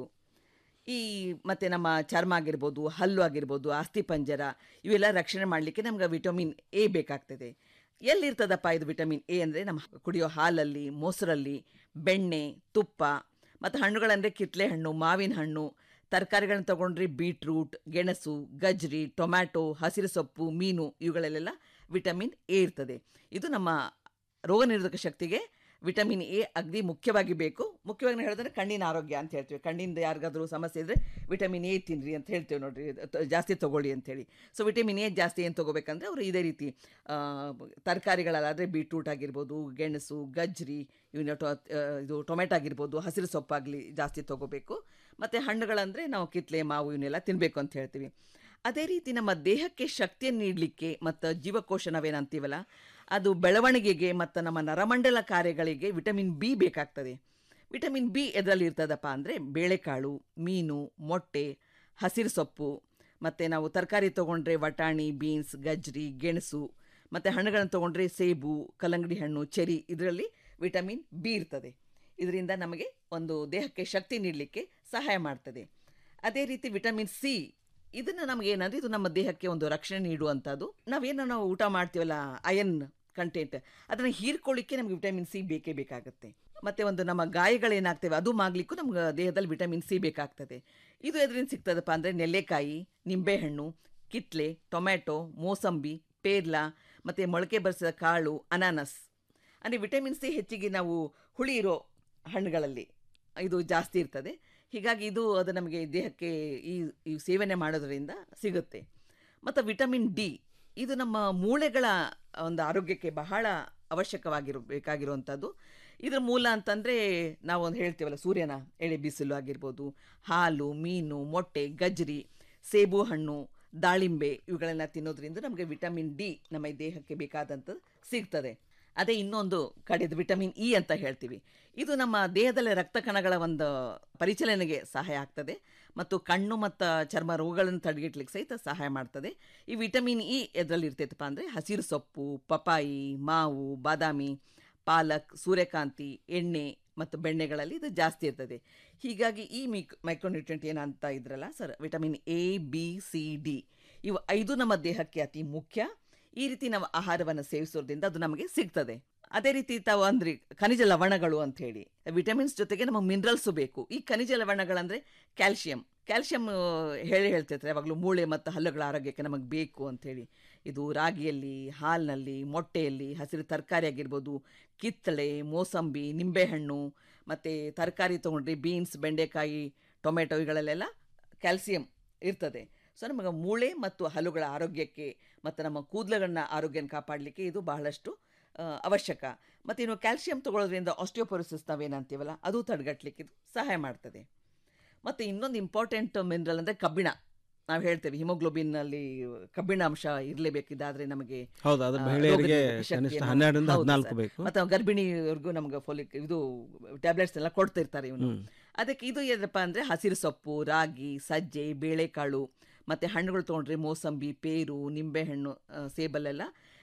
ಈ ಮತ್ತು ನಮ್ಮ ಚರ್ಮ ಆಗಿರ್ಬೋದು ಹಲ್ಲು ಆಗಿರ್ಬೋದು ಅಸ್ಥಿ ಪಂಜರ ಇವೆಲ್ಲ ರಕ್ಷಣೆ ಮಾಡಲಿಕ್ಕೆ ನಮ್ಗೆ ವಿಟಮಿನ್ ಎ ಬೇಕಾಗ್ತದೆ ಎಲ್ಲಿರ್ತದಪ್ಪ ಇದು ವಿಟಮಿನ್ ಎ ಅಂದರೆ ನಮ್ಮ ಕುಡಿಯೋ ಹಾಲಲ್ಲಿ ಮೊಸರಲ್ಲಿ ಬೆಣ್ಣೆ ತುಪ್ಪ ಮತ್ತು ಹಣ್ಣುಗಳಂದರೆ ಕಿತ್ಲೆ ಹಣ್ಣು ಮಾವಿನ ಹಣ್ಣು ತರಕಾರಿಗಳನ್ನ ತಗೊಂಡ್ರೆ ಬೀಟ್ರೂಟ್ ಗೆಣಸು ಗಜ್ರಿ ಟೊಮ್ಯಾಟೊ ಹಸಿರು ಸೊಪ್ಪು ಮೀನು ಇವುಗಳಲ್ಲೆಲ್ಲ ವಿಟಮಿನ್ ಎ ಇರ್ತದೆ ಇದು ನಮ್ಮ ರೋಗ ನಿರೋಧಕ ಶಕ್ತಿಗೆ ವಿಟಮಿನ್ ಎ ಅಗದಿ ಮುಖ್ಯವಾಗಿ ಬೇಕು ಮುಖ್ಯವಾಗಿ ನಾವು ಹೇಳಿದ್ರೆ ಕಣ್ಣಿನ ಆರೋಗ್ಯ ಅಂತ ಹೇಳ್ತೀವಿ ಕಣ್ಣಿಂದ ಯಾರಿಗಾದ್ರೂ ಸಮಸ್ಯೆ ಇದ್ದರೆ ವಿಟಮಿನ್ ಎ ತಿನ್ನಿರಿ ಅಂತ ಹೇಳ್ತೇವೆ ನೋಡ್ರಿ ತ- ಜಾಸ್ತಿ ತೊಗೊಳ್ಳಿ ಅಂತೇಳಿ ಸೊ ವಿಟಮಿನ್ ಎ ಜಾಸ್ತಿ ಏನು ತೊಗೋಬೇಕಂದ್ರೆ ಅವರು ಇದೇ ರೀತಿ ಆ, ತರಕಾರಿಗಳಲ್ಲಾದರೆ ಬೀಟ್ರೂಟ್ ಆಗಿರ್ಬೋದು ಗೆಣಸು ಗಜ್ರಿ ಇವನ್ನ ಟೊ ಆ, ಇದು ಟೊಮೆಟೊ ಆಗಿರ್ಬೋದು ಹಸಿರು ಸೊಪ್ಪಾಗಲಿ ಜಾಸ್ತಿ ತೊಗೋಬೇಕು ಮತ್ತು ಹಣ್ಣುಗಳಂದರೆ ನಾವು ಕಿತ್ಲೆ ಮಾವು ಇವನ್ನೆಲ್ಲ ತಿನ್ನಬೇಕು ಅಂತ ಹೇಳ್ತೀವಿ ಅದೇ ರೀತಿ ನಮ್ಮ ದೇಹಕ್ಕೆ ಶಕ್ತಿಯನ್ನು ನೀಡಲಿಕ್ಕೆ ಮತ್ತು ಜೀವಕೋಶ ನಾವೇನಂತೀವಲ್ಲ ಅದು ಬೆಳವಣಿಗೆಗೆ ಮತ್ತು ನಮ್ಮ ನರಮಂಡಲ ಕಾರ್ಯಗಳಿಗೆ ವಿಟಮಿನ್ ಬಿ ಬೇಕಾಗ್ತದೆ ವಿಟಮಿನ್ ಬಿ ಎದರಲ್ಲಿ ಇರ್ತದಪ್ಪ ಅಂದರೆ ಬೇಳೆಕಾಳು ಮೀನು ಮೊಟ್ಟೆ ಹಸಿರು ಸೊಪ್ಪು ಮತ್ತು ನಾವು ತರಕಾರಿ ತೊಗೊಂಡ್ರೆ ವಟಾಣಿ ಬೀನ್ಸ್ ಗಜ್ರಿ ಗೆಣಸು ಮತ್ತು ಹಣ್ಣುಗಳನ್ನು ತೊಗೊಂಡ್ರೆ ಸೇಬು ಕಲ್ಲಂಗಡಿ ಹಣ್ಣು ಚೆರಿ ಇದರಲ್ಲಿ ವಿಟಮಿನ್ ಬಿ ಇರ್ತದೆ ಇದರಿಂದ ನಮಗೆ ಒಂದು ದೇಹಕ್ಕೆ ಶಕ್ತಿ ನೀಡಲಿಕ್ಕೆ ಸಹಾಯ ಮಾಡ್ತದೆ ಅದೇ ರೀತಿ ವಿಟಮಿನ್ ಸಿ ಇದನ್ನು ನಮಗೆ ಏನಂದ್ರೆ ಇದು ನಮ್ಮ ದೇಹಕ್ಕೆ ಒಂದು ರಕ್ಷಣೆ ನೀಡುವಂಥದ್ದು ನಾವೇನೋ ನಾವು ಊಟ ಮಾಡ್ತೀವಲ್ಲ ಅಯನ್ ಕಂಟೆಂಟ್ ಅದನ್ನು ಹೀರ್ಕೊಳ್ಳಿಕ್ಕೆ ನಮಗೆ ವಿಟಮಿನ್ ಸಿ ಬೇಕೇ ಬೇಕಾಗುತ್ತೆ ಮತ್ತು ಒಂದು ನಮ್ಮ ಗಾಯಗಳೇನಾಗ್ತವೆ ಅದು ಮಾಗ್ಲಿಕ್ಕೂ ನಮ್ಗೆ ದೇಹದಲ್ಲಿ ವಿಟಮಿನ್ ಸಿ ಬೇಕಾಗ್ತದೆ ಇದು ಎದರಿಂದ ಸಿಗ್ತದಪ್ಪ ಅಂದರೆ ನೆಲ್ಲೆಕಾಯಿ ನಿಂಬೆಹಣ್ಣು ಕಿತ್ಲೆ ಟೊಮ್ಯಾಟೊ ಮೋಸಂಬಿ ಪೇರ್ಲ ಮತ್ತು ಮೊಳಕೆ ಬರಿಸಿದ ಕಾಳು ಅನಾನಸ್ ಅಂದರೆ ವಿಟಮಿನ್ ಸಿ ಹೆಚ್ಚಿಗೆ ನಾವು ಹುಳಿ ಇರೋ ಹಣ್ಣುಗಳಲ್ಲಿ ಇದು ಜಾಸ್ತಿ ಇರ್ತದೆ ಹೀಗಾಗಿ ಇದು ಅದು ನಮಗೆ ದೇಹಕ್ಕೆ ಈ ಈ ಸೇವನೆ ಮಾಡೋದರಿಂದ ಸಿಗುತ್ತೆ ಮತ್ತು ವಿಟಮಿನ್ ಡಿ ಇದು ನಮ್ಮ ಮೂಳೆಗಳ ಒಂದು ಆರೋಗ್ಯಕ್ಕೆ ಬಹಳ ಅವಶ್ಯಕವಾಗಿರೋ ಬೇಕಾಗಿರುವಂಥದ್ದು ಇದರ ಮೂಲ ಅಂತಂದರೆ ನಾವು ಒಂದು ಹೇಳ್ತೀವಲ್ಲ ಸೂರ್ಯನ ಎಳೆ ಬಿಸಿಲು ಆಗಿರ್ಬೋದು ಹಾಲು ಮೀನು ಮೊಟ್ಟೆ ಗಜ್ರಿ ಸೇಬು ಹಣ್ಣು ದಾಳಿಂಬೆ ಇವುಗಳನ್ನ ತಿನ್ನೋದ್ರಿಂದ ನಮಗೆ ವಿಟಮಿನ್ ಡಿ ನಮ್ಮ ಈ ದೇಹಕ್ಕೆ ಬೇಕಾದಂಥದ್ದು ಸಿಗ್ತದೆ ಅದೇ ಇನ್ನೊಂದು ಕಡೆದು ವಿಟಮಿನ್ ಇ ಅಂತ ಹೇಳ್ತೀವಿ ಇದು ನಮ್ಮ ದೇಹದಲ್ಲಿ ರಕ್ತ ಕಣಗಳ ಒಂದು ಪರಿಚಲನೆಗೆ ಸಹಾಯ ಆಗ್ತದೆ ಮತ್ತು ಕಣ್ಣು ಮತ್ತು ಚರ್ಮ ರೋಗಗಳನ್ನು ತಡೆಗಟ್ಟಲಿಕ್ಕೆ ಸಹಿತ ಸಹಾಯ ಮಾಡ್ತದೆ ಈ ವಿಟಮಿನ್ ಇ ಎದರಲ್ಲಿ ಇರ್ತೈತಪ್ಪ ಅಂದರೆ ಹಸಿರು ಸೊಪ್ಪು ಪಪಾಯಿ ಮಾವು ಬಾದಾಮಿ ಪಾಲಕ್ ಸೂರ್ಯಕಾಂತಿ ಎಣ್ಣೆ ಮತ್ತು ಬೆಣ್ಣೆಗಳಲ್ಲಿ ಇದು ಜಾಸ್ತಿ ಇರ್ತದೆ ಹೀಗಾಗಿ ಈ ಮಿಕ್ ಮೈಕ್ರೋನ್ಯೂಟ್ರಿಯೆಂಟ್ ಏನಂತ ಇದ್ರಲ್ಲ sir vitamin A B C D ಇವು ಐದು ನಮ್ಮ ದೇಹಕ್ಕೆ ಅತಿ ಮುಖ್ಯ ಈ ರೀತಿ ನಾವು ಆಹಾರವನ್ನು ಸೇವಿಸೋದ್ರಿಂದ ಅದು ನಮಗೆ ಸಿಗ್ತದೆ ಅದೇ ರೀತಿ ತಾವು ಅಂದ್ರೆ ಖನಿಜ ಲವಣಗಳು ಅಂತ ಹೇಳಿ ವಿಟಮಿನ್ಸ್ ಜೊತೆಗೆ ನಮಗೆ ಮಿನರಲ್ಸು ಬೇಕು ಈ ಖನಿಜ ಲವಣಗಳಂದ್ರೆ ಕ್ಯಾಲ್ಶಿಯಂ ಕ್ಯಾಲ್ಶಿಯಂ ಹೇಳಿ ಹೇಳ್ತಿರ್ತಾರೆ ಯಾವಾಗಲೂ ಮೂಳೆ ಮತ್ತು ಹಲ್ಲುಗಳ ಆರೋಗ್ಯಕ್ಕೆ ನಮಗೆ ಬೇಕು ಅಂಥೇಳಿ ಇದು ರಾಗಿಯಲ್ಲಿ ಹಾಲಿನಲ್ಲಿ ಮೊಟ್ಟೆಯಲ್ಲಿ ಹಸಿರು ತರಕಾರಿ ಆಗಿರ್ಬೋದು ಕಿತ್ತಳೆ ಮೋಸಂಬಿ ನಿಂಬೆಹಣ್ಣು ಮತ್ತು ತರಕಾರಿ ತೊಗೊಂಡ್ರೆ ಬೀನ್ಸ್ ಬೆಂಡೆಕಾಯಿ ಟೊಮೆಟೊ ಇವುಗಳಲ್ಲೆಲ್ಲ ಕ್ಯಾಲ್ಸಿಯಂ ಇರ್ತದೆ ಸೊ ನಮಗೆ ಮೂಳೆ ಮತ್ತು ಹಲ್ಲುಗಳ ಆರೋಗ್ಯಕ್ಕೆ ಮತ್ತು ನಮ್ಮ ಕೂದಲುಗಳನ್ನ ಆರೋಗ್ಯನ ಕಾಪಾಡಲಿಕ್ಕೆ ಇದು ಬಹಳಷ್ಟು ಆ, ಅವಶ್ಯಕ ಮತ್ತು ಇನ್ನು ಕ್ಯಾಲ್ಸಿಯಂ ತಗೊಳ್ಳೋದ್ರಿಂದ ಆಸ್ಟಿಯೋಪೊರೋಸಿಸ್ ನಾವೇನಂತೀವಲ್ಲ ಅದು ತಡೆಗಟ್ಟಲಿಕ್ಕೆ ಇದು ಸಹಾಯ ಮಾಡ್ತದೆ ಮತ್ತು ಇನ್ನೊಂದು ಇಂಪಾರ್ಟೆಂಟ್ ಮಿನರಲ್ ಅಂದರೆ ಕಬ್ಬಿಣ ನಾವು ಹೇಳ್ತೇವೆ ಹಿಮೋಗ್ಲೋಬಿನ್ನಲ್ಲಿ ಕಬ್ಬಿಣ ಅಂಶ ಇರಲೇಬೇಕಿದ್ದಾದ್ರೆ ನಮಗೆ ಹೌದು, ಅದು ಆ, ಮಹಿಳೆಯರಿಗೆ ರೋಗನಿರೋಧಕ ಕನಿಷ್ಠ ಶಕ್ತಿಯನ್ನು- ಹನ್ನೆರಡರಿಂದ ಹೌದು ಹದಿನಾಲ್ಕು ಸರ್. ಬೇಕು. ಮತ್ತು ಗರ್ಭಿಣಿಯವ್ರಿಗೂ ನಮ್ಗೆ ಫೋಲಿಕ್ ಇದು ಟ್ಯಾಬ್ಲೆಟ್ಸ್ ಎಲ್ಲ ಕೊಡ್ತಿರ್ತಾರೆ ಇವನು ಹ್ಮ್. ಅದಕ್ಕೆ ಇದು ಏನಪ್ಪ ಅಂದರೆ ಹಸಿರು ಸೊಪ್ಪು ರಾಗಿ ಸಜ್ಜೆ ಬೇಳೆಕಾಳು ಮತ್ತು ಹಣ್ಣುಗಳು ತೊಗೊಂಡ್ರೆ ಮೋಸಂಬಿ ಪೇರು ನಿಂಬೆಹಣ್ಣು ಆ, ಸೇಬಲ್ಲೆಲ್ಲ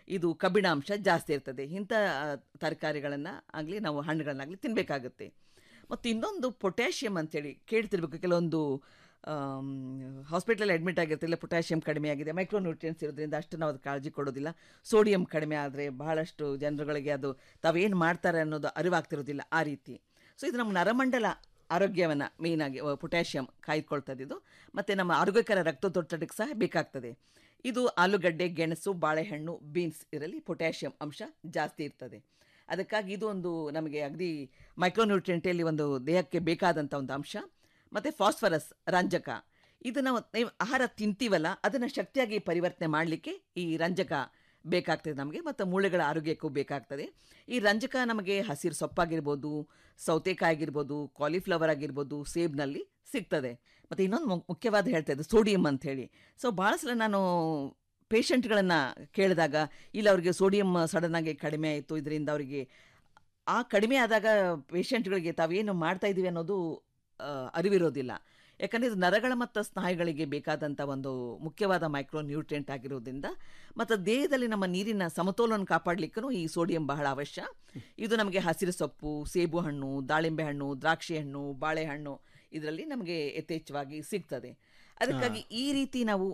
ಇದು ಕಬ್ಬಿಣಾಂಶ ಜಾಸ್ತಿ ಇರ್ತದೆ ಇಂಥ ತರಕಾರಿಗಳನ್ನು ಆಗಲಿ ನಾವು ಹಣ್ಣುಗಳನ್ನಾಗಲಿ ತಿನ್ನಬೇಕಾಗುತ್ತೆ ಮತ್ತು ಇನ್ನೊಂದು ಪೊಟ್ಯಾಷಿಯಮ್ ಅಂತೇಳಿ ಕೇಳ್ತಿರ್ಬೇಕು ಕೆಲವೊಂದು ಹಾಸ್ಪಿಟಲ್ ಅಡ್ಮಿಟ್ ಆಗಿರ್ತಿಲ್ಲ ಪೊಟ್ಯಾಷಿಯಂ ಕಡಿಮೆ ಆಗಿದೆ ಮೈಕ್ರೋನ್ಯೂಟ್ರಿಯನ್ಸ್ ಇರೋದ್ರಿಂದ ಅಷ್ಟು ನಾವು ಅದಕ್ಕೆ ಕಾಳಜಿ ಕೊಡೋದಿಲ್ಲ ಸೋಡಿಯಂ ಕಡಿಮೆ ಆದರೆ ಬಹಳಷ್ಟು ಜನರುಗಳಿಗೆ ಅದು ತಾವೇನು ಮಾಡ್ತಾರೆ ಅನ್ನೋದು ಅರಿವಾಗ್ತಿರೋದಿಲ್ಲ ಆ ರೀತಿ ಸೊ ಇದು ನಮ್ಮ ನರಮಂಡಲ ಆರೋಗ್ಯವನ್ನು ಮೇಯ್ನಾಗಿ ಪೊಟ್ಯಾಷಿಯಂ ಕಾಯ್ದುಕೊಳ್ತದೆ ಇದು ಮತ್ತು ನಮ್ಮ ಆರೋಗ್ಯಕರ ರಕ್ತದೊತ್ತಡಕ್ಕೆ ಸಹ ಬೇಕಾಗ್ತದೆ ಇದು ಆಲೂಗಡ್ಡೆ ಗೆಣಸು ಬಾಳೆಹಣ್ಣು ಬೀನ್ಸ್ ಇದರಲ್ಲಿ ಪೊಟ್ಯಾಷಿಯಂ ಅಂಶ ಜಾಸ್ತಿ ಇರ್ತದೆ ಅದಕ್ಕಾಗಿ ಇದು ಒಂದು ನಮಗೆ ಅಗದಿ ಮೈಕ್ರೋನ್ಯೂಟ್ರಿಯೆಂಟಲ್ಲಿ ಒಂದು ದೇಹಕ್ಕೆ ಬೇಕಾದಂಥ ಒಂದು ಅಂಶ ಮತ್ತು ಫಾಸ್ಫರಸ್ ರಂಜಕ ಇದನ್ನು ನೀವು ಆಹಾರ ತಿಂತೀವಲ್ಲ ಅದನ್ನು ಶಕ್ತಿಯಾಗಿ ಪರಿವರ್ತನೆ ಮಾಡಲಿಕ್ಕೆ ಈ ರಂಜಕ ಬೇಕಾಗ್ತದೆ ನಮಗೆ ಮತ್ತು ಮೂಳೆಗಳ ಆರೋಗ್ಯಕ್ಕೂ ಬೇಕಾಗ್ತದೆ ಈ ರಂಜಕ ನಮಗೆ ಹಸಿರು ಸೊಪ್ಪಾಗಿರ್ಬೋದು ಸೌತೆಕಾಯಿ ಆಗಿರ್ಬೋದು ಕಾಲಿಫ್ಲವರ್ ಆಗಿರ್ಬೋದು ಸೇಬ್ನಲ್ಲಿ ಸಿಗ್ತದೆ ಮತ್ತು ಇನ್ನೊಂದು ಮು- ಮುಖ್ಯವಾದ ಹೇಳ್ತಾ ಇದ್ದೆ ಸೋಡಿಯಂ ಅಂತ ಹೇಳಿ ಸೊ ಭಾಳ ಸಲ ನಾನು ಪೇಷಂಟ್ಗಳನ್ನು ಕೇಳಿದಾಗ ಇಲ್ಲ ಅವರಿಗೆ ಸೋಡಿಯಂ ಸಡನ್ನಾಗಿ ಕಡಿಮೆ ಆಯಿತು ಇದರಿಂದ ಅವರಿಗೆ ಆ ಕಡಿಮೆ ಆದಾಗ ಪೇಷಂಟ್ಗಳಿಗೆ ತಾವೇನು ಮಾಡ್ತಾ ಇದ್ದೀವಿ ಅನ್ನೋದು ಆ, ಅರಿವಿರೋದಿಲ್ಲ ಯಾಕಂದರೆ ಇದು ನರಗಳ ಮತ್ತು ಸ್ನಾಯುಗಳಿಗೆ ಬೇಕಾದಂಥ ಒಂದು ಮುಖ್ಯವಾದ ಮೈಕ್ರೋ ನ್ಯೂಟ್ರಿಯೆಂಟ್ ಆಗಿರೋದ್ರಿಂದ ಮತ್ತು ದೇಹದಲ್ಲಿ ನಮ್ಮ ನೀರಿನ ಸಮತೋಲನ ಕಾಪಾಡಲಿಕ್ಕೂ ಈ ಸೋಡಿಯಂ ಬಹಳ ಅವಶ್ಯ ಇದು ನಮಗೆ ಹಸಿರು ಸೊಪ್ಪು ಸೇಬು ಹಣ್ಣು ದಾಳಿಂಬೆ ಹಣ್ಣು ದ್ರಾಕ್ಷಿ ಹಣ್ಣು ಬಾಳೆಹಣ್ಣು ಇದರಲ್ಲಿ ನಮಗೆ ಯಥೇಚ್ಛವಾಗಿ ಸಿಗ್ತದೆ ಅದಕ್ಕಾಗಿ ಈ ರೀತಿ ನಾವು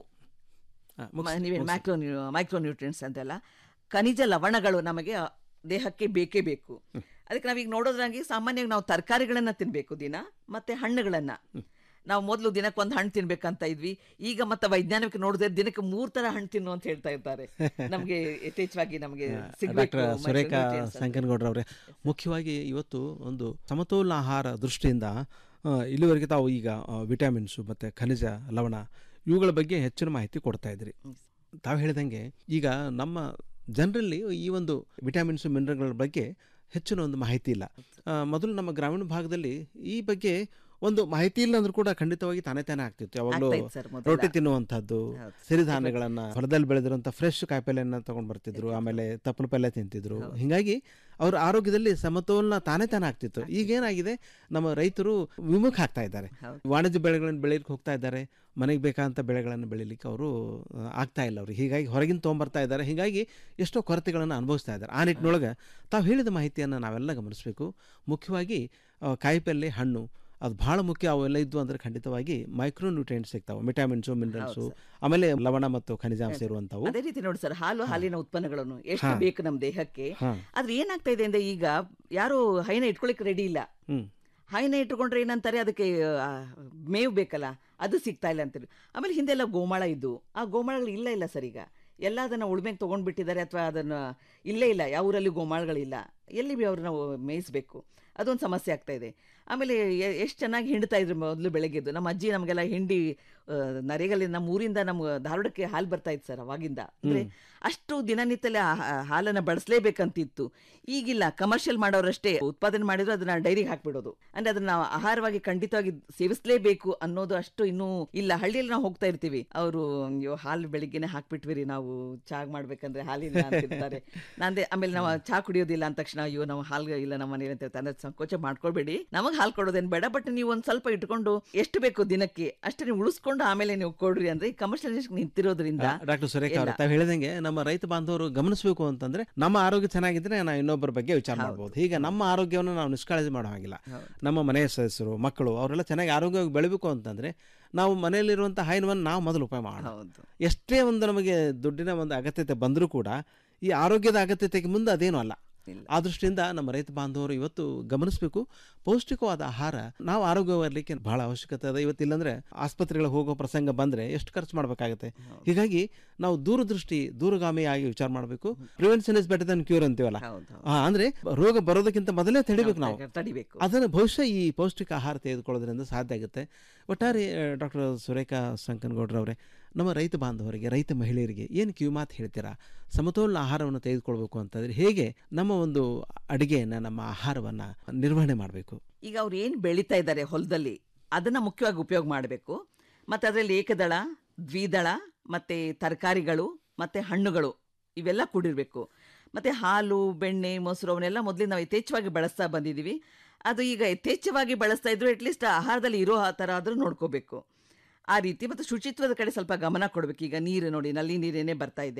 ಮುಗ್ಸಿ- ನೀವೇನು ಮುಗ್ಸಿ. ಮೈಕ್ರೋ ಮೈಕ್ರೋ ನ್ಯೂಟ್ರಿಯೆಂಟ್ಸ್ ಅಂತೆಲ್ಲ ಖನಿಜ ಲವಣಗಳು ನಮಗೆ ಆ ದೇಹಕ್ಕೆ ಬೇಕೇ ಬೇಕು ಅದಕ್ಕೆ ನಾವೀಗ ನೋಡೋದ್ರಾಗಿ ಸಾಮಾನ್ಯವಾಗಿ ನಾವು ತರಕಾರಿಗಳನ್ನು ತಿನ್ನಬೇಕು ದಿನ ಮತ್ತೆ ಹಣ್ಣುಗಳನ್ನು ನಾವು ಮೊದಲು ದಿನಕ್ಕೊಂದು ಹಣ್ಣು ತಿನ್ಬೇಕಂತ ಇದ್ವಿ ಈಗ ಮತ್ತೆ ವೈಜ್ಞಾನಿಕ ನೋಡಿದ್ರೆ ದಿನಕ್ಕೆ ಮೂರು ತರ ಹಣ್ಣು ತಿನ್ನು ಅಂತ ಹೇಳ್ತಾ ಇರ್ತಾರೆ ನಮಗೆ ಯಥೇಚ್ಛವಾಗಿ ನಮಗೆ ಸಿಗ್ಬೇಕು ಡಾಕ್ಟರ್ ಸುರೇಖಾ micronutrients ಅಂತ. ಸಂಕನಗೌಡ್ರವ್ರೆ ಮುಖ್ಯವಾಗಿ ಇವತ್ತು ಒಂದು ಸಮತೋಲನ ಆಹಾರ ದೃಷ್ಟಿಯಿಂದ ಆ, ಇಲ್ಲಿವರೆಗೆ ತಾವು ಈಗ ಆ, ವಿಟಮಿನ್ಸು ಮತ್ತು ಖನಿಜ ಲವಣ ಇವುಗಳ ಬಗ್ಗೆ ಹೆಚ್ಚಿನ ಮಾಹಿತಿ ಕೊಡ್ತಾ ಇದ್ರಿ ತಾವು ಹೇಳಿದಂಗೆ ಈಗ ನಮ್ಮ ಜನರಲ್ಲಿ ಈ ಒಂದು ವಿಟಮಿನ್ಸು ಮಿನರಲ್ಗಳ ಬಗ್ಗೆ ಹೆಚ್ಚಿನ ಒಂದು ಮಾಹಿತಿ ಇಲ್ಲ ಆ, ಮೊದಲು ನಮ್ಮ ಗ್ರಾಮೀಣ ಭಾಗದಲ್ಲಿ ಈ ಬಗ್ಗೆ ಒಂದು ಮಾಹಿತಿ ಇಲ್ಲ ಅಂದ್ರೂ ಕೂಡ ಖಂಡಿತವಾಗಿ ತಾನೇ ತಾನೇ ಆಗ್ತಿತ್ತು ಯಾವಾಗಲೂ ಆಗ್ತಾ ಇತ್ತು ಸರ್ ಮೊದಲ. ರೊಟ್ಟಿ ತಿನ್ನುವಂಥದ್ದು ಸಿರಿಧಾನ್ಯಗಳನ್ನ ಹೊಲದಲ್ಲಿ ಬೆಳೆದಿರುವಂಥ ಫ್ರೆಶ್ ಕಾಯಿಪಲ್ಯನ ತಗೊಂಡು ಬರ್ತಿದ್ರು ಆಮೇಲೆ ತಪ್ಪಲ ಪಲ್ಯ ತಿಂತಿದ್ರು ಹಿಂಗಾಗಿ ಅವ್ರ ಆರೋಗ್ಯದಲ್ಲಿ ಸಮತೋಲನ ತಾನೇ ತಾನೇ ಆಗ್ತಿತ್ತು ಈಗೇನಾಗಿದೆ ನಮ್ಮ ರೈತರು ವಿಮುಖ ಆಗ್ತಾ ಇದ್ದಾರೆ ವಾಣಿಜ್ಯ ಬೆಳೆಗಳನ್ನು ಬೆಳೀಲಿಕ್ಕೆ ಹೋಗ್ತಾ ಇದ್ದಾರೆ ಮನೆಗೆ ಬೇಕಾದಂಥ ಬೆಳೆಗಳನ್ನು ಬೆಳೀಲಿಕ್ಕೆ ಅವರು ಆ, ಆಗ್ತಾ ಇಲ್ಲ ಅವರು ಹೀಗಾಗಿ ಹೊರಗಿನ ತೊಗೊಂಬರ್ತಾ ಇದ್ದಾರೆ ಹೀಗಾಗಿ ಎಷ್ಟೋ ಕೊರತೆಗಳನ್ನು ಅನುಭವಿಸ್ತಾ ಇದ್ದಾರೆ ಆ ನಿಟ್ಟಿನೊಳಗೆ ತಾವು ಹೇಳಿದ ಮಾಹಿತಿಯನ್ನು ನಾವೆಲ್ಲ ಗಮನಿಸಬೇಕು ಮುಖ್ಯವಾಗಿ ಆ, ಕಾಯಿಪಲ್ಯ ಹಣ್ಣು ಅದು ಬಹಳ ಮುಖ್ಯ ಅವೆಲ್ಲ ಇದ್ವು ಅಂದ್ರೆ ಖಂಡಿತವಾಗಿ ಮೈಕ್ರೋ ನ್ಯೂಟ್ರಿಯೆಂಟ್ಸ್ ಸಿಗ್ತಾವೆ ವಿಟಮಿನ್ಸು ಮಿನರಲ್ಸು ಆಮೇಲೆ ಲವಣ ಮತ್ತು ಖನಿಜಾಂಶ ಇರುವಂಥವು ಅದೇ ರೀತಿ ನೋಡಿ ಸರ್ ಹಾಲು ಹಾಲಿನ ಉತ್ಪನ್ನಗಳನ್ನು ಎಷ್ಟು ಹಾ. ಬೇಕು ನಮ್ಮ ದೇಹಕ್ಕೆ ಹಾ. ಆದ್ರೆ ಏನಾಗ್ತಾ ಇದೆ ಅಂದ್ರೆ ಈಗ ಯಾರು ಹೈನ ಇಟ್ಕೊಳಕ್ಕೆ ರೆಡಿ ಇಲ್ಲ ಹ್ಮ್ ಹೈನ ಇಟ್ಕೊಂಡ್ರೆ ಏನಂತಾರೆ ಅದಕ್ಕೆ ಆ, ಮೇವು ಬೇಕಲ್ಲ ಅದು ಸಿಗ್ತಾ ಇಲ್ಲ ಅಂತೇಳಿ ಆಮೇಲೆ ಹಿಂದೆಲ್ಲ ಗೋಮಾಳ ಇದ್ದು ಆ ಗೋಮಾಳಗಳು ಇಲ್ಲ ಇಲ್ಲ ಸರ್ ಈಗ ಎಲ್ಲ ಅದನ್ನು ಉಳ್ಮೆಗೆ ತೊಗೊಂಡ್ಬಿಟ್ಟಿದ್ದಾರೆ ಅಥವಾ ಅದನ್ನು ಇಲ್ಲೇ ಇಲ್ಲ ಯಾವ ಊರಲ್ಲಿ ಗೋಮಾಳಗಳಿಲ್ಲ ಎಲ್ಲಿ ಬಿ ಅವ್ರನ್ನ ಮೇಯಿಸ್ಬೇಕು ಅದೊಂದು ಸಮಸ್ಯೆ ಆಗ್ತಾ ಇದೆ ಆಮೇಲೆ ಎಷ್ಟು ಚೆನ್ನಾಗಿ ಹಿಂಡ್ತಾ ಇದ್ರು ಮೊದಲು ಬೆಳಗ್ಗೆದ್ದು ನಮ್ಮ ಅಜ್ಜಿ ನಮಗೆಲ್ಲ ಹಿಂಡಿ ಆ, ನರೇಗಲ್ಲಿ ನಮ್ಮ ಊರಿಂದ ನಮ್ಮ ಧಾರವಾಡಕ್ಕೆ ಹಾಲು ಬರ್ತಾ ಇತ್ತು ಸರ್ ಅವಾಗಿಂದ ಅಂದರೆ ಅಷ್ಟು ದಿನನಿತ್ಯಲೆ ಆ ಹಾ- ಹಾಲನ್ನು ಬಳಸಲೇಬೇಕಂತಿತ್ತು ಈಗಿಲ್ಲ ಕಮರ್ಷಿಯಲ್ ಮಾಡೋರಷ್ಟೇ ಉತ್ಪಾದನೆ ಮಾಡಿದ್ರು ಅದನ್ನ ಡೈರಿಗೆ ಹಾಕ್ಬಿಡೋದು ಅಂದ್ರೆ ಅದನ್ನ ನಾವು ಆಹಾರವಾಗಿ ಖಂಡಿತವಾಗಿ ಸೇವಿಸಲೇಬೇಕು ಅನ್ನೋದು ಅಷ್ಟು ಇನ್ನೂ ಇಲ್ಲ ಹಳ್ಳಿಯಲ್ಲಿ ನಾವು ಹೋಗ್ತಾ ಇರ್ತೀವಿ ಅವರು ಅಯ್ಯೋ ಹಾಲು ಬೆಳಿಗ್ಗೆನೆ ಹಾಕ್ಬಿಟ್ವಿ ನಾವು ಚಾ ಮಾಡ್ಬೇಕಂದ್ರೆ ಹಾಲಿಲ್ಲ ಅಂತಿರ್ತಾರೆ ನಂದೆ ಆಮೇಲೆ ನಾವು ಚಾ ಕುಡಿಯೋದಿಲ್ಲ ಅಂದ ತಕ್ಷಣ ಅಯ್ಯೋ ನಾವು ಹಾಲು ಇಲ್ಲ ನಮ್ಮ ಮನೇಲಿ ಅಂತ ಹೇಳ್ತಾರೆ ಅಂದ್ರೆ ಸಂಕೋಚ ಮಾಡ್ಕೊಳ್ಬೇಡಿ ನಮಗೆ ಹಾಲು ಕೊಡೋದೇನು ಬೇಡ ಬಟ್ ನೀವು ಒಂದು ಸ್ವಲ್ಪ ಇಟ್ಕೊಂಡು ಎಷ್ಟು ಬೇಕು ದಿನಕ್ಕೆ ಅಷ್ಟು ನೀವು ಉಳಿಸ್ಕೊಂಡು ಆಮೇಲೆ ನೀವು ಕೊಡ್ರಿ ಅಂದ್ರೆ ಕಮರ್ಷಿಯಲ್ ನಿಂತಿರೋದ್ರಿಂದ ಡಾಕ್ಟರ್ ಸುರೇಖ ಅವರು ಎಲ್ಲ. ತಾವು ಹೇಳಿದಂಗೆ ನಮ್ಮ ರೈತ ಬಾಂಧವರು ಗಮನಿಸಬೇಕು ಅಂತಂದ್ರೆ ನಮ್ಮ ಆರೋಗ್ಯ ಚೆನ್ನಾಗಿದ್ರೆ ನಾವು ಇನ್ನೊಬ್ಬರ ಬಗ್ಗೆ ವಿಚಾರ ಮಾಡ್ಬೋದು ಈಗ ನಮ್ಮ ಆರೋಗ್ಯವನ್ನು ನಾವು ನಿಷ್ಕಾಳಜಿ ಮಾಡೋ ಹಾಗಿಲ್ಲ ನಮ್ಮ ಮನೆಯ ಸದಸ್ಯರು ಮಕ್ಕಳು ಅವರೆಲ್ಲ ಚೆನ್ನಾಗಿ ಆರೋಗ್ಯವಾಗಿ ಬೆಳಿಬೇಕು ಅಂತಂದ್ರೆ ನಾವು ಮನೆಯಲ್ಲಿರುವಂಥ ಹೈನವನ್ನು ನಾವು ಮೊದಲು ಉಪಾಯ ಮಾಡೋದು ಎಷ್ಟೇ ಒಂದು ನಮಗೆ ದುಡ್ಡಿನ ಒಂದು ಅಗತ್ಯತೆ ಬಂದರೂ ಕೂಡ ಈ ಆರೋಗ್ಯದ ಅಗತ್ಯತೆಗೆ ಮುಂದೆ ಅದೇನು ಅಲ್ಲ ಆ ದೃಷ್ಟಿಯಿಂದ ನಮ್ಮ ರೈತ ಬಾಂಧವರು ಇವತ್ತು ಗಮನಿಸಬೇಕು ಪೌಷ್ಟಿಕವಾದ ಆಹಾರ ನಾವು ಆರೋಗ್ಯವಾಗಿರ್ಲಿಕ್ಕೆ ಬಹಳ ಅವಶ್ಯಕತೆ ಅದ ಇವತ್ತಿಲ್ಲಂದ್ರೆ ಆಸ್ಪತ್ರೆಗಳಿಗೆ ಹೋಗೋ ಪ್ರಸಂಗ ಬಂದ್ರೆ ಎಷ್ಟು ಖರ್ಚು ಮಾಡಬೇಕಾಗುತ್ತೆ ಹೀಗಾಗಿ ನಾವು ದೂರದೃಷ್ಟಿ ದೂರಗಾಮಿಯಾಗಿ ವಿಚಾರ ಮಾಡಬೇಕು prevention is better than cure ಅಂತೀವಲ್ಲ ಆ, ಅಂದ್ರೆ ರೋಗ ಬರೋದಕ್ಕಿಂತ ಮೊದಲೇ ತಡಿಬೇಕು ನಾವು ತಡಿಬೇಕು ಅದನ್ನು ಬಹುಶಃ ಈ ಪೌಷ್ಟಿಕ ಆಹಾರ ತೆಗೆದುಕೊಳ್ಳೋದ್ರಿಂದ ಸಾಧ್ಯ ಆಗುತ್ತೆ ಒಟ್ಟಾರೆ ಡಾಕ್ಟರ್ ಸುರೇಖಾ ಸಂಕನಗೌಡ್ರವರೇ ನಮ್ಮ ರೈತ ಬಾಂಧವರಿಗೆ ರೈತ ಮಹಿಳೆಯರಿಗೆ ಏನು ಕಿವಿಮಾತು ಹೇಳ್ತೀರಾ ಸಮತೋಲನ ಆಹಾರವನ್ನು ತೆಗೆದುಕೊಳ್ಬೇಕು ಅಂತಂದ್ರೆ ಹೇಗೆ ನಮ್ಮ ಒಂದು ಅಡಿಗೆಯನ್ನು ನಮ್ಮ ಆಹಾರವನ್ನು ನಿರ್ವಹಣೆ ಮಾಡಬೇಕು ಈಗ ಅವ್ರು ಏನು ಬೆಳೀತಾ ಇದ್ದಾರೆ ಹೊಲದಲ್ಲಿ ಅದನ್ನ ಮುಖ್ಯವಾಗಿ ಉಪಯೋಗ ಮಾಡಬೇಕು ಮತ್ತು ಅದರಲ್ಲಿ ಏಕದಳ ದ್ವಿದಳ ಮತ್ತು ತರಕಾರಿಗಳು ಮತ್ತು ಹಣ್ಣುಗಳು ಇವೆಲ್ಲ ಕೂಡಿರಬೇಕು ಮತ್ತು ಹಾಲು ಬೆಣ್ಣೆ ಮೊಸರು ಅವನ್ನೆಲ್ಲ ಮೊದಲಿಂದ ನಾವು ಯಥೇಚ್ಛವಾಗಿ ಬಳಸ್ತಾ ಬಂದಿದ್ದೀವಿ ಅದು ಈಗ ಯಥೇಚ್ಛವಾಗಿ ಬಳಸ್ತಾ ಇದ್ರು ಅಟ್ಲೀಸ್ಟ್ ಆಹಾರದಲ್ಲಿ ಇರೋ ಆ ಥರ ಆದರೂ ನೋಡ್ಕೋಬೇಕು ಆ ರೀತಿ ಮತ್ತು ಶುಚಿತ್ವದ ಕಡೆ ಸ್ವಲ್ಪ ಗಮನ ಕೊಡಬೇಕು ಈಗ ನೀರು ನೋಡಿ ನಲ್ಲಿ ನೀರೇನೇ ಬರ್ತಾ ಇದೆ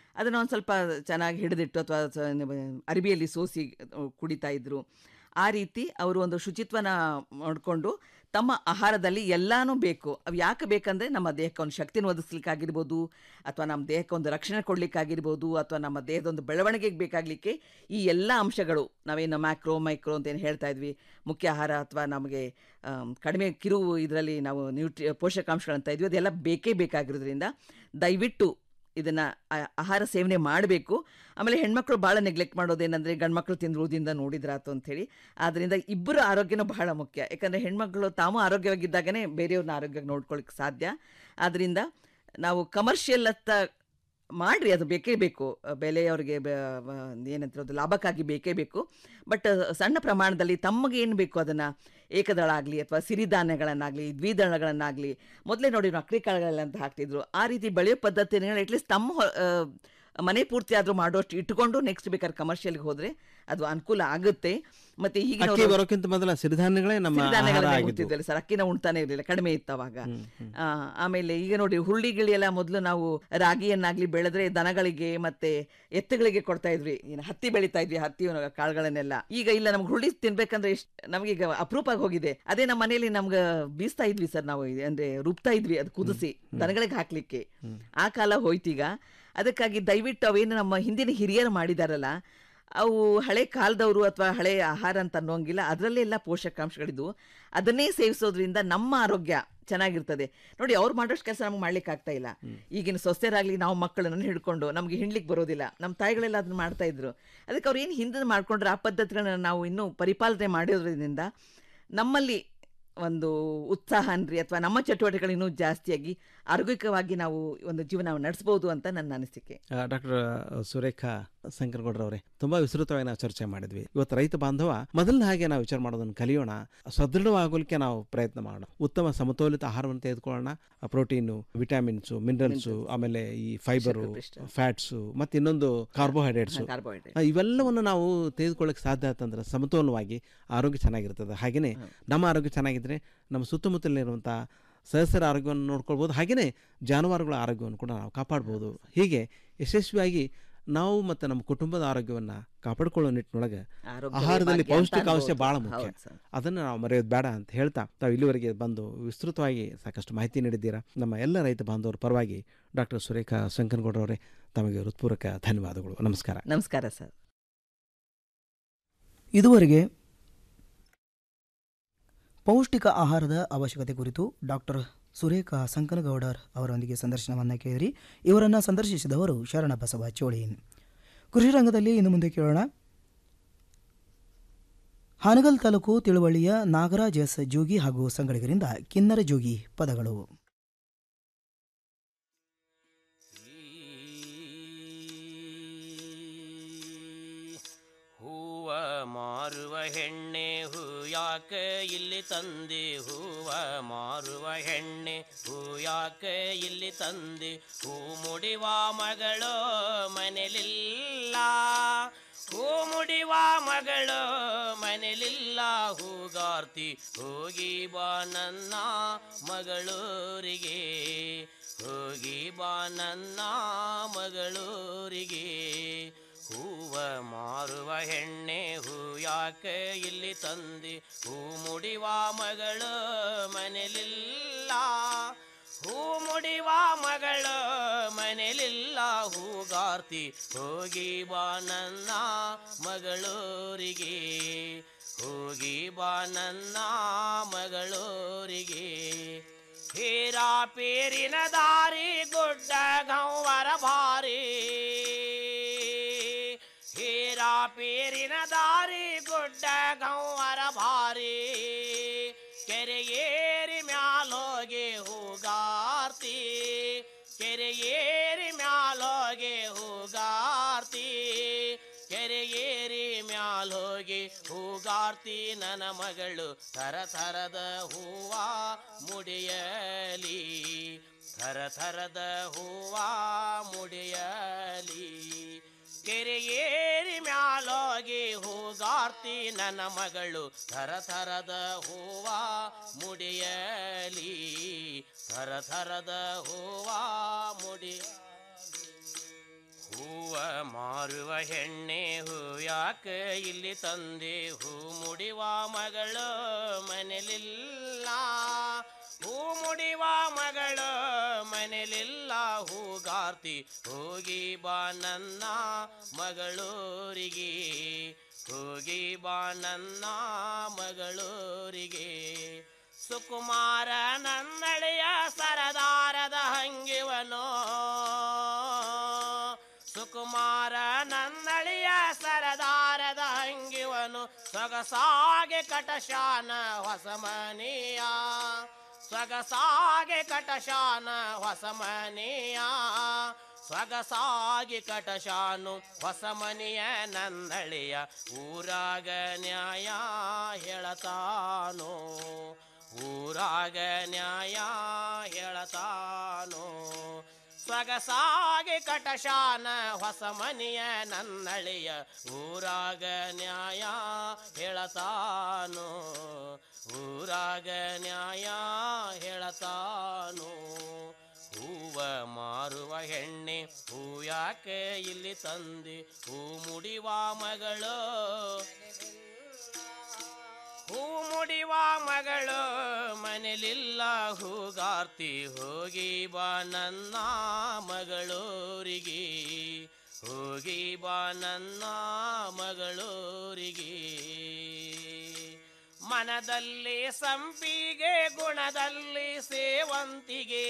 ಅದನ್ನು ಒಂದು ಸ್ವಲ್ಪ ಚೆನ್ನಾಗಿ ಹಿಡಿದಿಟ್ಟು ಅಥವಾ ಅರಿಬಿಯಲ್ಲಿ ಸೋಸಿ ಆ, ಕುಡಿತಾ ಇದ್ರು ಆ ರೀತಿ ಅವರು ಒಂದು ಶುಚಿತ್ವನ ಮಾಡಿಕೊಂಡು ತಮ್ಮ ಆಹಾರದಲ್ಲಿ ಎಲ್ಲಾನು ಬೇಕು ಅವು ಯಾಕೆ ಬೇಕಂದರೆ ನಮ್ಮ ದೇಹಕ್ಕೆ ಒಂದು ಶಕ್ತಿನ ಒದಗಿಸ್ಲಿಕ್ಕಾಗಿರ್ಬೋದು ಅಥವಾ ನಮ್ಮ ದೇಹಕ್ಕೆ ಒಂದು ರಕ್ಷಣೆ ಕೊಡಲಿಕ್ಕಾಗಿರ್ಬೋದು ಅಥವಾ ನಮ್ಮ ದೇಹದ ಒಂದು ಬೆಳವಣಿಗೆಗೆ ಬೇಕಾಗಲಿಕ್ಕೆ ಈ ಎಲ್ಲ ಅಂಶಗಳು ನಾವೇನು ಮ್ಯಾಕ್ರೋ ಮೈಕ್ರೋ ಅಂತ ಏನು ಹೇಳ್ತಾ ಇದ್ವಿ ಮುಖ್ಯ ಆಹಾರ ಅಥವಾ ನಮಗೆ ಆಮ್, ಕಡಿಮೆ ಕಿರು ಇದರಲ್ಲಿ ನಾವು ನ್ಯೂಟ್ರಿ ಪೋಷಕಾಂಶಗಳಂತ ಇದ್ವಿ ಅದೆಲ್ಲ ಬೇಕೇ ಬೇಕಾಗಿರೋದ್ರಿಂದ ದಯವಿಟ್ಟು ಇದನ್ನು ಆಹಾರ ಸೇವನೆ ಮಾಡಬೇಕು ಆಮೇಲೆ ಹೆಣ್ಮಕ್ಳು ಭಾಳ ನೆಗ್ಲೆಕ್ಟ್ ಮಾಡೋದೇನೆಂದರೆ ಗಂಡ್ಮಕ್ಳು ತಿಂದ್ರುವುದಿಂದ ನೋಡಿದ್ರಾತು ಅಂಥೇಳಿ ಆದ್ದರಿಂದ ಇಬ್ಬರ ಆರೋಗ್ಯನೂ ಬಹಳ ಮುಖ್ಯ ಯಾಕಂದರೆ ಹೆಣ್ಮಕ್ಳು ತಾವು ಆರೋಗ್ಯವಾಗಿದ್ದಾಗನೇ ಬೇರೆಯವ್ರನ್ನ ಆರೋಗ್ಯವಾಗಿ ನೋಡ್ಕೊಳ್ಳಿಕ್ಕೆ ಸಾಧ್ಯ ಆದ್ದರಿಂದ ನಾವು ಕಮರ್ಷಿಯಲ್ ಅತ್ತ ಮಾಡಿರಿ ಅದು ಬೇಕೇ ಬೇಕು ಬೆಲೆ ಅವ್ರಿಗೆ ಏನಂತಾರೆ ಅದು ಲಾಭಕ್ಕಾಗಿ ಬೇಕೇ ಬೇಕು ಬಟ್ ಸಣ್ಣ ಪ್ರಮಾಣದಲ್ಲಿ ತಮಗೆ ಏನು ಬೇಕು ಅದನ್ನು ಏಕದಳ ಆಗಲಿ ಅಥವಾ ಸಿರಿಧಾನ್ಯಗಳನ್ನಾಗಲಿ ದ್ವಿದಳಗಳನ್ನಾಗಲಿ ಮೊದಲೇ ನೋಡಿ ನಾವು ಅಕ್ರಿ ಕಾಳುಗಳೆಲ್ಲ ಅಂತ ಹಾಕ್ತಿದ್ರು ಆ ರೀತಿ ಬೆಳೆಯೋ ಪದ್ಧತಿನ ಅಟ್ಲೀಸ್ಟ್ ತಮ್ಮ ಹೊ- ಆ, ಮನೆ ಪೂರ್ತಿ ಆದರೂ ಮಾಡೋಷ್ಟು ಇಟ್ಕೊಂಡು ನೆಕ್ಸ್ಟ್ ಬೇಕಾದ್ರೆ ಕಮರ್ಷಿಯಲ್ಗೆ ಹೋದರೆ ಅದು ಅನುಕೂಲ ಆಗುತ್ತೆ ಮತ್ತೆ ಅಕ್ಕಿ ಈಗಿನ ಬರೋಕ್ಕಿಂತ ಮೊದಲ ಸಿರಿಧಾನ್ಯಗಳೇ ನಮ್ಮ ಆಹಾರ ಸಿರಿಧಾನ್ಯಗಳನ್ನೇ ಆಗಿದ್ದು ಉಣ್ತಿದ್ವಲ್ಲ ಸರ್ ಅಕ್ಕಿನ ಉಣ್ತಾನೆ ಇರಲಿಲ್ಲ ಕಡಿಮೆ ಇತ್ತು ಅವಾಗ ಆ, ಆಮೇಲೆ ಈಗ ನೋಡಿ ಹುರುಳಿ ಗಿಳಿ ಎಲ್ಲ ಮೊದಲು ನಾವು ರಾಗಿಯನ್ನಾಗ್ಲಿ ಬೆಳೆದ್ರೆ ದನಗಳಿಗೆ ಮತ್ತೆ ಎತ್ತುಗಳಿಗೆ ಕೊಡ್ತಾ ಇದ್ವಿ ಏನು ಹತ್ತಿ ಬೆಳಿತಾ ಇದ್ವಿ ಹತ್ತಿ ಕಾಳುಗಳನ್ನೆಲ್ಲ ಈಗ ಇಲ್ಲ ನಮ್ಗೆ ಹುರುಳಿ ತಿನ್ಬೇಕಂದ್ರೆ ಎಷ್ಟು ನಮಗೀಗ ಅಪರೂಪ ಆಗಿ ಹೋಗಿದೆ ಅದೇ ನಮ್ಮ ಮನೇಲಿ ನಮ್ಗೆ ಬೀಸ್ತಾ ಇದ್ವಿ ಸರ್ ನಾವು ಇದು ಅಂದ್ರೆ ರುಬ್ತಾ ಇದ್ವಿ ಅದು ಕುದಿಸಿ ದನಗಳಿಗೆ ಹಾಕ್ಲಿಕ್ಕೆ ಆ ಕಾಲ ಹೋಯ್ತೀಗ ಅದಕ್ಕಾಗಿ ದಯವಿಟ್ಟು ಅವೇನು ನಮ್ಮ ಹಿಂದಿನ ಹಿರಿಯರು ಮಾಡಿದಾರಲ್ಲ ಅವು ಹಳೆ ಕಾಲದವರು ಅಥವಾ ಹಳೆ ಆಹಾರ ಅಂತ ಅನ್ನೋಂಗಿಲ್ಲ ಅದರಲ್ಲೇ ಎಲ್ಲ ಪೋಷಕಾಂಶಗಳಿದ್ವು ಅದನ್ನೇ ಸೇವಿಸೋದ್ರಿಂದ ನಮ್ಮ ಆರೋಗ್ಯ ಚೆನ್ನಾಗಿರ್ತದೆ ನೋಡಿ ಅವ್ರು ಮಾಡೋಷ್ಟು ಕೆಲಸ ನಮ್ಗೆ ಮಾಡ್ಲಿಕ್ಕೆ ಆಗ್ತಾ ಇಲ್ಲ ಈಗಿನ ಸೊಸೆರಾಗ್ಲಿ ನಾವು ಮಕ್ಕಳನ್ನು ಹಿಡ್ಕೊಂಡು ನಮಗೆ ಹಿಂಡ್ಲಿಕ್ಕೆ ಬರೋದಿಲ್ಲ ನಮ್ಮ ತಾಯಿಗಳೆಲ್ಲ ಅದನ್ನ ಮಾಡ್ತಾ ಇದ್ರು ಅದಕ್ಕೆ ಅವ್ರು ಏನು ಹಿಂದೆ ಮಾಡ್ಕೊಂಡ್ರೆ ಆ ಪದ್ಧತಿಗಳನ್ನ ನಾವು ಇನ್ನೂ ಪರಿಪಾಲನೆ ಮಾಡಿರೋದ್ರಿಂದ ನಮ್ಮಲ್ಲಿ ಒಂದು ಉತ್ಸಾಹ ಅನ್ರಿ ಅಥವಾ ನಮ್ಮ ಚಟುವಟಿಕೆಗಳು ಇನ್ನೂ ಜಾಸ್ತಿಯಾಗಿ ಆರೋಗ್ಯಕವಾಗಿ ನಾವು ಒಂದು ಜೀವನ ನಡೆಸ್ಬೋದು ಅಂತ ನನ್ನ ಅನಿಸಿಕೆ ಡಾಕ್ಟರ್ ಸುರೇಖಾ ಶಂಕರಗೌಡ್ರವರೇ ತುಂಬಾ ವಿಸ್ತೃತವಾಗಿ ನಾವು ಚರ್ಚೆ ಮಾಡಿದ್ವಿ ಇವತ್ತು ರೈತ ಬಾಂಧವ ಮೊದಲಿನ ಹಾಗೆ ನಾವು ವಿಚಾರ ಮಾಡೋದನ್ನು ಕಲಿಯೋಣ ಸದೃಢವಾಗಲಿಕ್ಕೆ ನಾವು ಪ್ರಯತ್ನ ಮಾಡೋಣ ಉತ್ತಮ ಸಮತೋಲಿತ ಆಹಾರವನ್ನು ತೆಗೆದುಕೊಳ್ಳೋಣ ಪ್ರೋಟೀನು ವಿಟಮಿನ್ಸು ಮಿನರಲ್ಸು ಆಮೇಲೆ ಈ ಫೈಬರು ಫ್ಯಾಟ್ಸು ಮತ್ತೆ ಇನ್ನೊಂದು ಕಾರ್ಬೋಹೈಡ್ರೇಟ್ಸು ಹಾ, carbohydrates. ಇವೆಲ್ಲವನ್ನು ನಾವು ತೆಗೆದುಕೊಳ್ಳಕ್ಕೆ ಸಾಧ್ಯ ಆತಂದ್ರೆ ಸಮತೋಲನವಾಗಿ ಆರೋಗ್ಯ ಚೆನ್ನಾಗಿರ್ತದೆ ಹಾಗೆಯೇ ನಮ್ಮ ಆರೋಗ್ಯ ಚೆನ್ನಾಗಿದ್ರೆ ನಮ್ಮ ಸುತ್ತಮುತ್ತಲಿರುವಂಥ ಸದಸ್ಯರ ಆರೋಗ್ಯವನ್ನು ನೋಡ್ಕೊಳ್ಬೋದು ಹಾಗೆಯೇ ಜಾನುವಾರುಗಳ ಆರೋಗ್ಯವನ್ನು ಕೂಡ ನಾವು ಕಾಪಾಡ್ಬೋದು ಹೀಗೆ ಯಶಸ್ವಿಯಾಗಿ ನಾವು ಮತ್ತು ನಮ್ಮ ಕುಟುಂಬದ ಆರೋಗ್ಯವನ್ನು ಕಾಪಾಡಿಕೊಳ್ಳೋ ನಿಟ್ಟಿನೊಳಗೆ ಆರೋಗ್ಯವೇ ಆಹಾರದಲ್ಲಿ ಭಾಗ್ಯ ಅಂತ ಪೌಷ್ಟಿಕಾಂಶ ಅನ್ಬೋದು. ಭಾಳ ಮುಖ್ಯ ಹೌದು ಸರ್. ಅದನ್ನು ನಾವು ಮರೆಯೋದು ಬೇಡ ಅಂತ ಹೇಳ್ತಾ ತಾವು ಇಲ್ಲಿವರೆಗೆ ಬಂದು ವಿಸ್ತೃತವಾಗಿ ಸಾಕಷ್ಟು ಮಾಹಿತಿ ನೀಡಿದ್ದೀರಾ ನಮ್ಮ ಎಲ್ಲ ರೈತ ಬಾಂಧವರ ಪರವಾಗಿ ಡಾಕ್ಟರ್ ಸುರೇಖಾ ಶಂಕರಗೌಡರವರೇ ತಮಗೆ ಹೃತ್ಪೂರ್ವಕ ಧನ್ಯವಾದಗಳು ನಮಸ್ಕಾರ ನಮಸ್ಕಾರ ಸರ್ ಇದುವರೆಗೆ ಪೌಷ್ಟಿಕ ಆಹಾರದ ಅವಶ್ಯಕತೆ ಕುರಿತು ಡಾಕ್ಟರ್ ಸುರೇಖಾ ಸಂಕನಗೌಡರ್ ಅವರೊಂದಿಗೆ ಸಂದರ್ಶನವನ್ನು ಕೇಳಿರಿ ಇವರನ್ನು ಸಂದರ್ಶಿಸಿದವರು ಶರಣ ಬಸವ ಚೋಳಿ ಕೃಷಿ ರಂಗದಲ್ಲಿ ಇನ್ನು ಮುಂದೆ ಕೇಳೋಣ ಹಾನಗಲ್ ತಾಲೂಕು ತಿಳುವಳ್ಳಿಯ ನಾಗರಾಜ್ ಎಸ್ ಜೋಗಿ ಹಾಗೂ ಸಂಗಳಿಗರಿಂದ ಕಿನ್ನರ ಜೋಗಿ ಪದಗಳು ಹೂವ ಮಾರುವ ಹೆಣ್ಣೆ ಹೂ ಯಾಕೆ ಇಲ್ಲಿ ತಂದೆ ಹೂವ ಮಾರುವ ಹೆಣ್ಣೆ ಹೂ ಯಾಕೆ ಇಲ್ಲಿ ತಂದೆ ಹೂ ಮುಡಿವ ಮಗಳು ಮನೆಲಿಲ್ಲ ಹೂ ಮುಡಿವ ಮಗಳು ಮನೆಲಿಲ್ಲ ಹೂಗಾರ್ತಿ ಹೋಗಿ ಬಾ ನನ್ನ ಮಗಳೂರಿಗೆ ಹೋಗಿ ಬಾ ನನ್ನ ಮಗಳೂರಿಗೆ ಹೂವ ಮಾರುವ ಹೆಣ್ಣೆ ಹೂ ಯಾಕೆ ಇಲ್ಲಿ ತಂದೆ ಹೂ ಮುಡಿವ ಮಗಳು ಮನೆಲಿಲ್ಲ ಹೂ ಮುಡಿವ ಮಗಳು ಮನೆಲಿಲ್ಲ ಹೂಗಾರ್ತಿ ಹೋಗಿ ಬಾ ನನ್ನ ಮಗಳೂರಿಗೆ ಹೋಗಿ ಬಾ ನನ್ನ ಮಗಳೂರಿಗೆ ಹೀರಾ ಪೇರಿನ ದಾರಿ ಗುಡ್ಡ ಗೌವರ ಭಾರಿ ಹೀರಾ ಪೇರಿನ ದಾರಿ ಗುಡ್ಡ ಗೌವರ ಭಾರಿ ಕೆರೆಯೇರಿ ಮ್ಯಾಲೋಗೆ ಹೂಗಾರ್ತಿ ಕೆರೆಯೇರಿ ಮ್ಯಾಲೋಗೆ ಹೂಗಾರ್ತಿ ಕೆರೆಯೇರಿ ಮ್ಯಾಲೋಗಿ ಹೂಗಾರ್ತಿ ನನ್ನ ಮಗಳು ಥರ ಥರದ ಹೂವ ಮುಡಿಯಲಿ ಥರ ಥರದ ಹೂವ ಮುಡಿಯಲಿ ಕೆರೆಯೇರಿ ಮ್ಯಾಲೋಗಿ ಹೂಗಾರ್ತಿ ನನ್ನ ಮಗಳು ಥರ ಥರದ ಹೂವ ಮುಡಿಯಲಿ ಥರ ಥರದ ಹೂವ ಮುಡಿ ಹೂವ ಮಾರುವ ಹೆಣ್ಣೆ ಹೂ ಯಾಕೆ ಇಲ್ಲಿ ತಂದೆ ಹೂ ಮುಡಿವ ಮಗಳು ಮನೆಲಿಲ್ಲ ಹೂ ಮುಡಿವ ಮಗಳು ಮನೆಲಿಲ್ಲ ಹೂಗಾರ್ತಿ ಹೋಗಿ ಬಾ ನನ್ನ ಮಗಳೂರಿಗೆ ಹೋಗಿ ಬಾ ನನ್ನ ಮಗಳೂರಿಗೆ ಸುಕುಮಾರ ನನ್ನಳೆಯ ಸರದಾರದ ಹಂಗಿವನೋ ಸುಕುಮಾರ ನನ್ನಳಿಯ ಸರದಾರದ ಹಂಗಿವನು ಸೊಗಸಾಗೆ ಕಟಶಾನ ಹೊಸ ಮನೆಯ ಸೊಗಸಾಗೆ ಕಟಶಾನ ಹೊಸ ಮನೆಯ ಸೊಗಸಾಗಿ ಕಟಶಾನು ಹೊಸ ಮನೆಯ ನನ್ನಳಿಯ ಊರಾಗ ನ್ಯಾಯ ಹೇಳತಾನೋ ಊರಾಗ ನ್ಯಾಯ ಹೇಳತಾನೋ ಸೊಗಸಾಗಿ ಕಟಶಾನ ಹೊಸ ಮನೆಯ ನನ್ನಳಿಯ ಊರಾಗ ನ್ಯಾಯ ಹೇಳತಾನು ಊರಾಗ ನ್ಯಾಯ ಹೇಳತಾನು ಹೂವ ಮಾರುವ ಹೆಣ್ಣೆ ಹೂ ಯಾಕೆ ಇಲ್ಲಿ ತಂದೆ ಹೂ ಮುಡಿವ ಮಗಳು ಹೂ ಮುಡಿವ ಮಗಳು ಮನೆಲಿಲ್ಲ ಹೂಗಾರ್ತಿ ಹೋಗಿ ಬಾ ನನ್ನ ಮಗಳೂರಿಗೆ ಹೋಗಿ ಬಾ ನನ್ನ ಮಗಳೂರಿಗೆ ಮನದಲ್ಲಿ ಸಂಪಿಗೆ ಗುಣದಲ್ಲಿ ಸೇವಂತಿಗೆ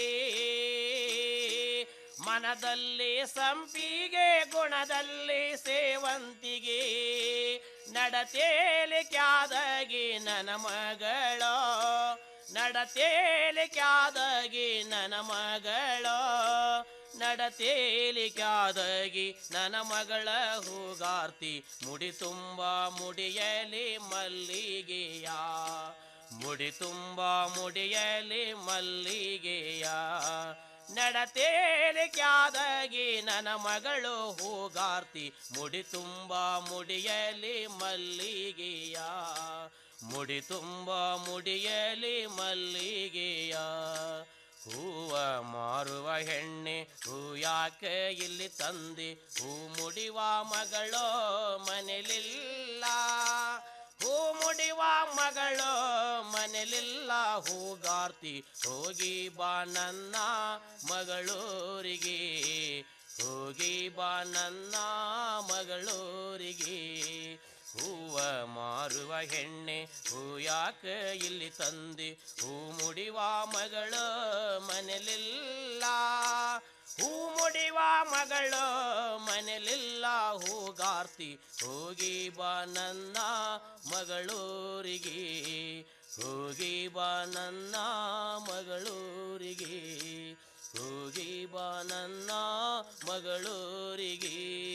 ಮನದಲ್ಲಿ ಸಂಪಿಗೆ ಗುಣದಲ್ಲಿ ಸೇವಂತಿಗೆ ನಡತೇಲಿ ಕ್ಯಾದಗಿ ನನ್ನ ಮಗಳೋ ನಡತೇಲಿ ಕ್ಯಾದಗಿ ನನ್ನ ಮಗಳೋ ನಡತೇಲಿ ಕ್ಯಾದಗಿ ನನ್ನ ಮಗಳ ಹೂಗಾರ್ತಿ ಮುಡಿ ತುಂಬ ಮುಡಿಯಲಿ ಮಲ್ಲಿಗೆಯ ಮುಡಿ ತುಂಬ ಮುಡಿಯಲಿ ಮಲ್ಲಿಗೆಯ ನಡತೇಲಿ ಕ್ಯಾದಗಿ ನನ್ನ ಮಗಳು ಹೂಗಾರ್ತಿ ಮುಡಿ ತುಂಬ ಮುಡಿಯಲಿ ಮಲ್ಲಿಗೆಯ ಮುಡಿ ತುಂಬ ಮುಡಿಯಲಿ ಮಲ್ಲಿಗೆಯ ಹೂವ ಮಾರುವ ಹೆಣ್ಣೆ ಹೂ ಯಾಕೆ ಇಲ್ಲಿ ತಂದೆ ಹೂ ಮುಡಿವ ಮಗಳೋ ಮನೆಲಿಲ್ಲ ಹೂ ಮುಡಿವ ಮಗಳೋ ಮನೆಲಿಲ್ಲ ಹೂಗಾರ್ತಿ ಹೋಗಿ ಬಾ ನನ್ನ ಮಗಳೂರಿಗೆ ಹೋಗಿ ಬಾ ನನ್ನ ಮಗಳೂರಿಗೆ ಹೂವ ಮಾರುವ ಹೆಣ್ಣೆ ಹೂ ಯಾಕೆ ಇಲ್ಲಿ ತಂದೆ ಹೂ ಮುಡಿವ ಮಗಳು ಮನೆಲಿಲ್ಲ ಹೂ ಮುಡಿವ ಮಗಳು ಮನೆಲಿಲ್ಲ ಹೂಗಾರ್ತಿ ಹೋಗಿ ಬಾ ನನ್ನ ಮಗಳೂರಿಗೆ ಹೋಗಿ ಬಾ ನನ್ನ ಮಗಳೂರಿಗೆ ಹೋಗಿ ಬಾ ನನ್ನ ಮಗಳೂರಿಗೆ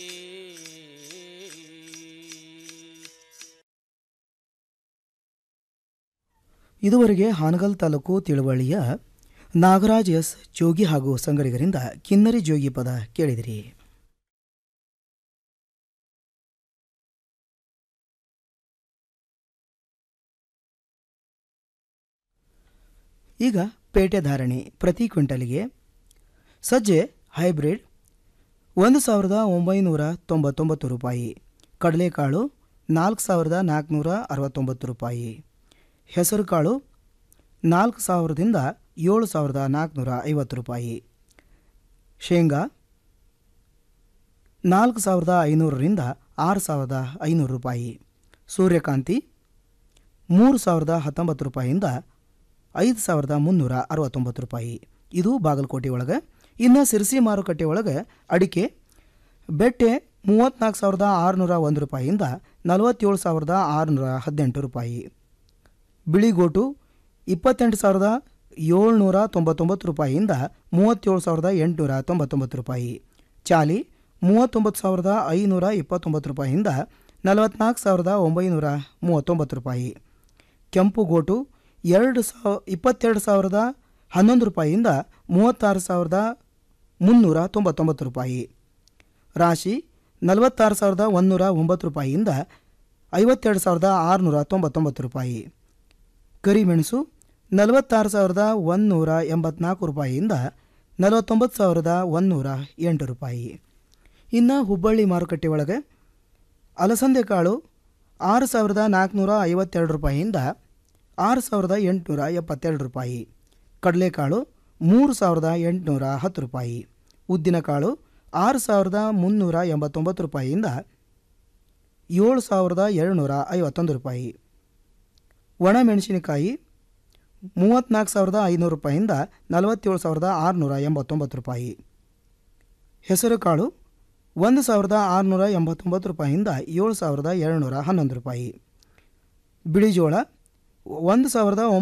ಇದುವರೆಗೆ ಹಾನಗಲ್ ತಾಲೂಕು ತಿಳುವಳಿಯ ನಾಗರಾಜ್ ಎಸ್ ಜೋಗಿ ಹಾಗೂ ಸಂಗಡಿಗರಿಂದ ಕಿನ್ನರಿ ಜೋಗಿ ಪದ ಕೇಳಿದಿರಿ ಈಗ ಪೇಟೆ ಧಾರಣೆ ಪ್ರತಿ ಕ್ವಿಂಟಲಿಗೆ ಸಜ್ಜೆ ಹೈಬ್ರಿಡ್ ಒಂದು ಸಾವಿರದ ಒಂಬೈನೂರ ತೊಂಬತ್ತೊಂಬತ್ತು ರೂಪಾಯಿ ಕಡಲೆಕಾಳು ನಾಲ್ಕು ಸಾವಿರದ ನಾಲ್ಕುನೂರ ಅರವತ್ತೊಂಬತ್ತು ರೂಪಾಯಿ ಹೆಸರುಕಾಳು ನಾಲ್ಕು ಸಾವಿರದಿಂದ ಏಳು ಸಾವಿರದ ನಾಲ್ಕುನೂರ ಐವತ್ತು ರೂಪಾಯಿ ಶೇಂಗಾ ನಾಲ್ಕು ಸಾವಿರದ ಐನೂರರಿಂದ ಆರು ಸಾವಿರದ ಐನೂರು ರೂಪಾಯಿ ಸೂರ್ಯಕಾಂತಿ ಮೂರು ಸಾವಿರದ ಹತ್ತೊಂಬತ್ತು ರೂಪಾಯಿಯಿಂದ ಐದು ಸಾವಿರದ ಮುನ್ನೂರ ಅರವತ್ತೊಂಬತ್ತು ರೂಪಾಯಿ ಇದು ಬಾಗಲಕೋಟೆ ಒಳಗೆ ಇನ್ನು ಸಿರಸಿ ಮಾರುಕಟ್ಟೆ ಒಳಗೆ ಅಡಿಕೆ ಬೆಟ್ಟೆ ಮೂವತ್ತ್ನಾಲ್ಕು ಸಾವಿರದ ಆರುನೂರ ಒಂದು ರೂಪಾಯಿಯಿಂದ ನಲವತ್ತೇಳು ಸಾವಿರದ ಆರುನೂರ ಹದಿನೆಂಟು ರೂಪಾಯಿ ಬಿಳಿಗೋಟು ಇಪ್ಪತ್ತೆಂಟು ಸಾವಿರದ ಏಳ್ನೂರ ತೊಂಬತ್ತೊಂಬತ್ತು ರೂಪಾಯಿಯಿಂದ ಮೂವತ್ತೇಳು ಸಾವಿರದ ಎಂಟುನೂರ ತೊಂಬತ್ತೊಂಬತ್ತು ರೂಪಾಯಿ ಚಾಲಿ ಮೂವತ್ತೊಂಬತ್ತು ಸಾವಿರದ ಐನೂರ ಇಪ್ಪತ್ತೊಂಬತ್ತು ರೂಪಾಯಿಯಿಂದ ನಲವತ್ನಾಲ್ಕು ಸಾವಿರದ ಒಂಬೈನೂರ ಮೂವತ್ತೊಂಬತ್ತು ರೂಪಾಯಿ ಕೆಂಪು ಗೋಟು ಎರಡು ಸಾವ ಇಪ್ಪತ್ತೆರಡು ಸಾವಿರದ ಹನ್ನೊಂದು ರೂಪಾಯಿಯಿಂದ ಮೂವತ್ತಾರು ಸಾವಿರದ ಮುನ್ನೂರ ತೊಂಬತ್ತೊಂಬತ್ತು ರೂಪಾಯಿ ರಾಶಿ ನಲವತ್ತಾರು ಸಾವಿರದ ಒಂದುನೂರ ಒಂಬತ್ತು ರೂಪಾಯಿಯಿಂದ ಐವತ್ತೆರಡು ಸಾವಿರದ ಆರುನೂರ ತೊಂಬತ್ತೊಂಬತ್ತು ರೂಪಾಯಿ ಕರಿಮೆಣಸು ನಲವತ್ತಾರು ಸಾವಿರದ ಒಂದುನೂರ ಎಂಬತ್ನಾಲ್ಕು ರೂಪಾಯಿಯಿಂದ ನಲವತ್ತೊಂಬತ್ತು ಸಾವಿರದ ಒಂದುನೂರ ಎಂಟು ರೂಪಾಯಿ ಇನ್ನು ಹುಬ್ಬಳ್ಳಿ ಮಾರುಕಟ್ಟೆ ಒಳಗೆ ಅಲಸಂದೆ ಕಾಳು ಆರು ಸಾವಿರದ ನಾಲ್ಕುನೂರ ಐವತ್ತೆರಡು ರೂಪಾಯಿಯಿಂದ ಆರು ಸಾವಿರದ ಎಂಟುನೂರ ಎಪ್ಪತ್ತೆರಡು ರೂಪಾಯಿ ಕಡಲೆಕಾಳು ಮೂರು ಸಾವಿರದ ಎಂಟುನೂರ ಹತ್ತು ರೂಪಾಯಿ ಉದ್ದಿನಕಾಳು ಆರು ಸಾವಿರದ ಮುನ್ನೂರ ಎಂಬತ್ತೊಂಬತ್ತು ರೂಪಾಯಿಯಿಂದ ಏಳು ಸಾವಿರದ ಏಳುನೂರ ಐವತ್ತೊಂದು ರೂಪಾಯಿ ಒಣಮೆಣಸಿನಕಾಯಿ ಮೂವತ್ತ್ನಾಲ್ಕು ಸಾವಿರದ ಐನೂರು ರೂಪಾಯಿಯಿಂದ ನಲವತ್ತೇಳು ಸಾವಿರದ ಆರುನೂರ ಎಂಬತ್ತೊಂಬತ್ತು ರೂಪಾಯಿ ಹೆಸರುಕಾಳು ಒಂದು ಸಾವಿರದ ಆರುನೂರ ಎಂಬತ್ತೊಂಬತ್ತು ರೂಪಾಯಿಯಿಂದ ಏಳು ಸಾವಿರದ ಏಳುನೂರ ಹನ್ನೊಂದು ರೂಪಾಯಿ ಬಿಳಿಜೋಳ ಒಂದು ಸಾವಿರದ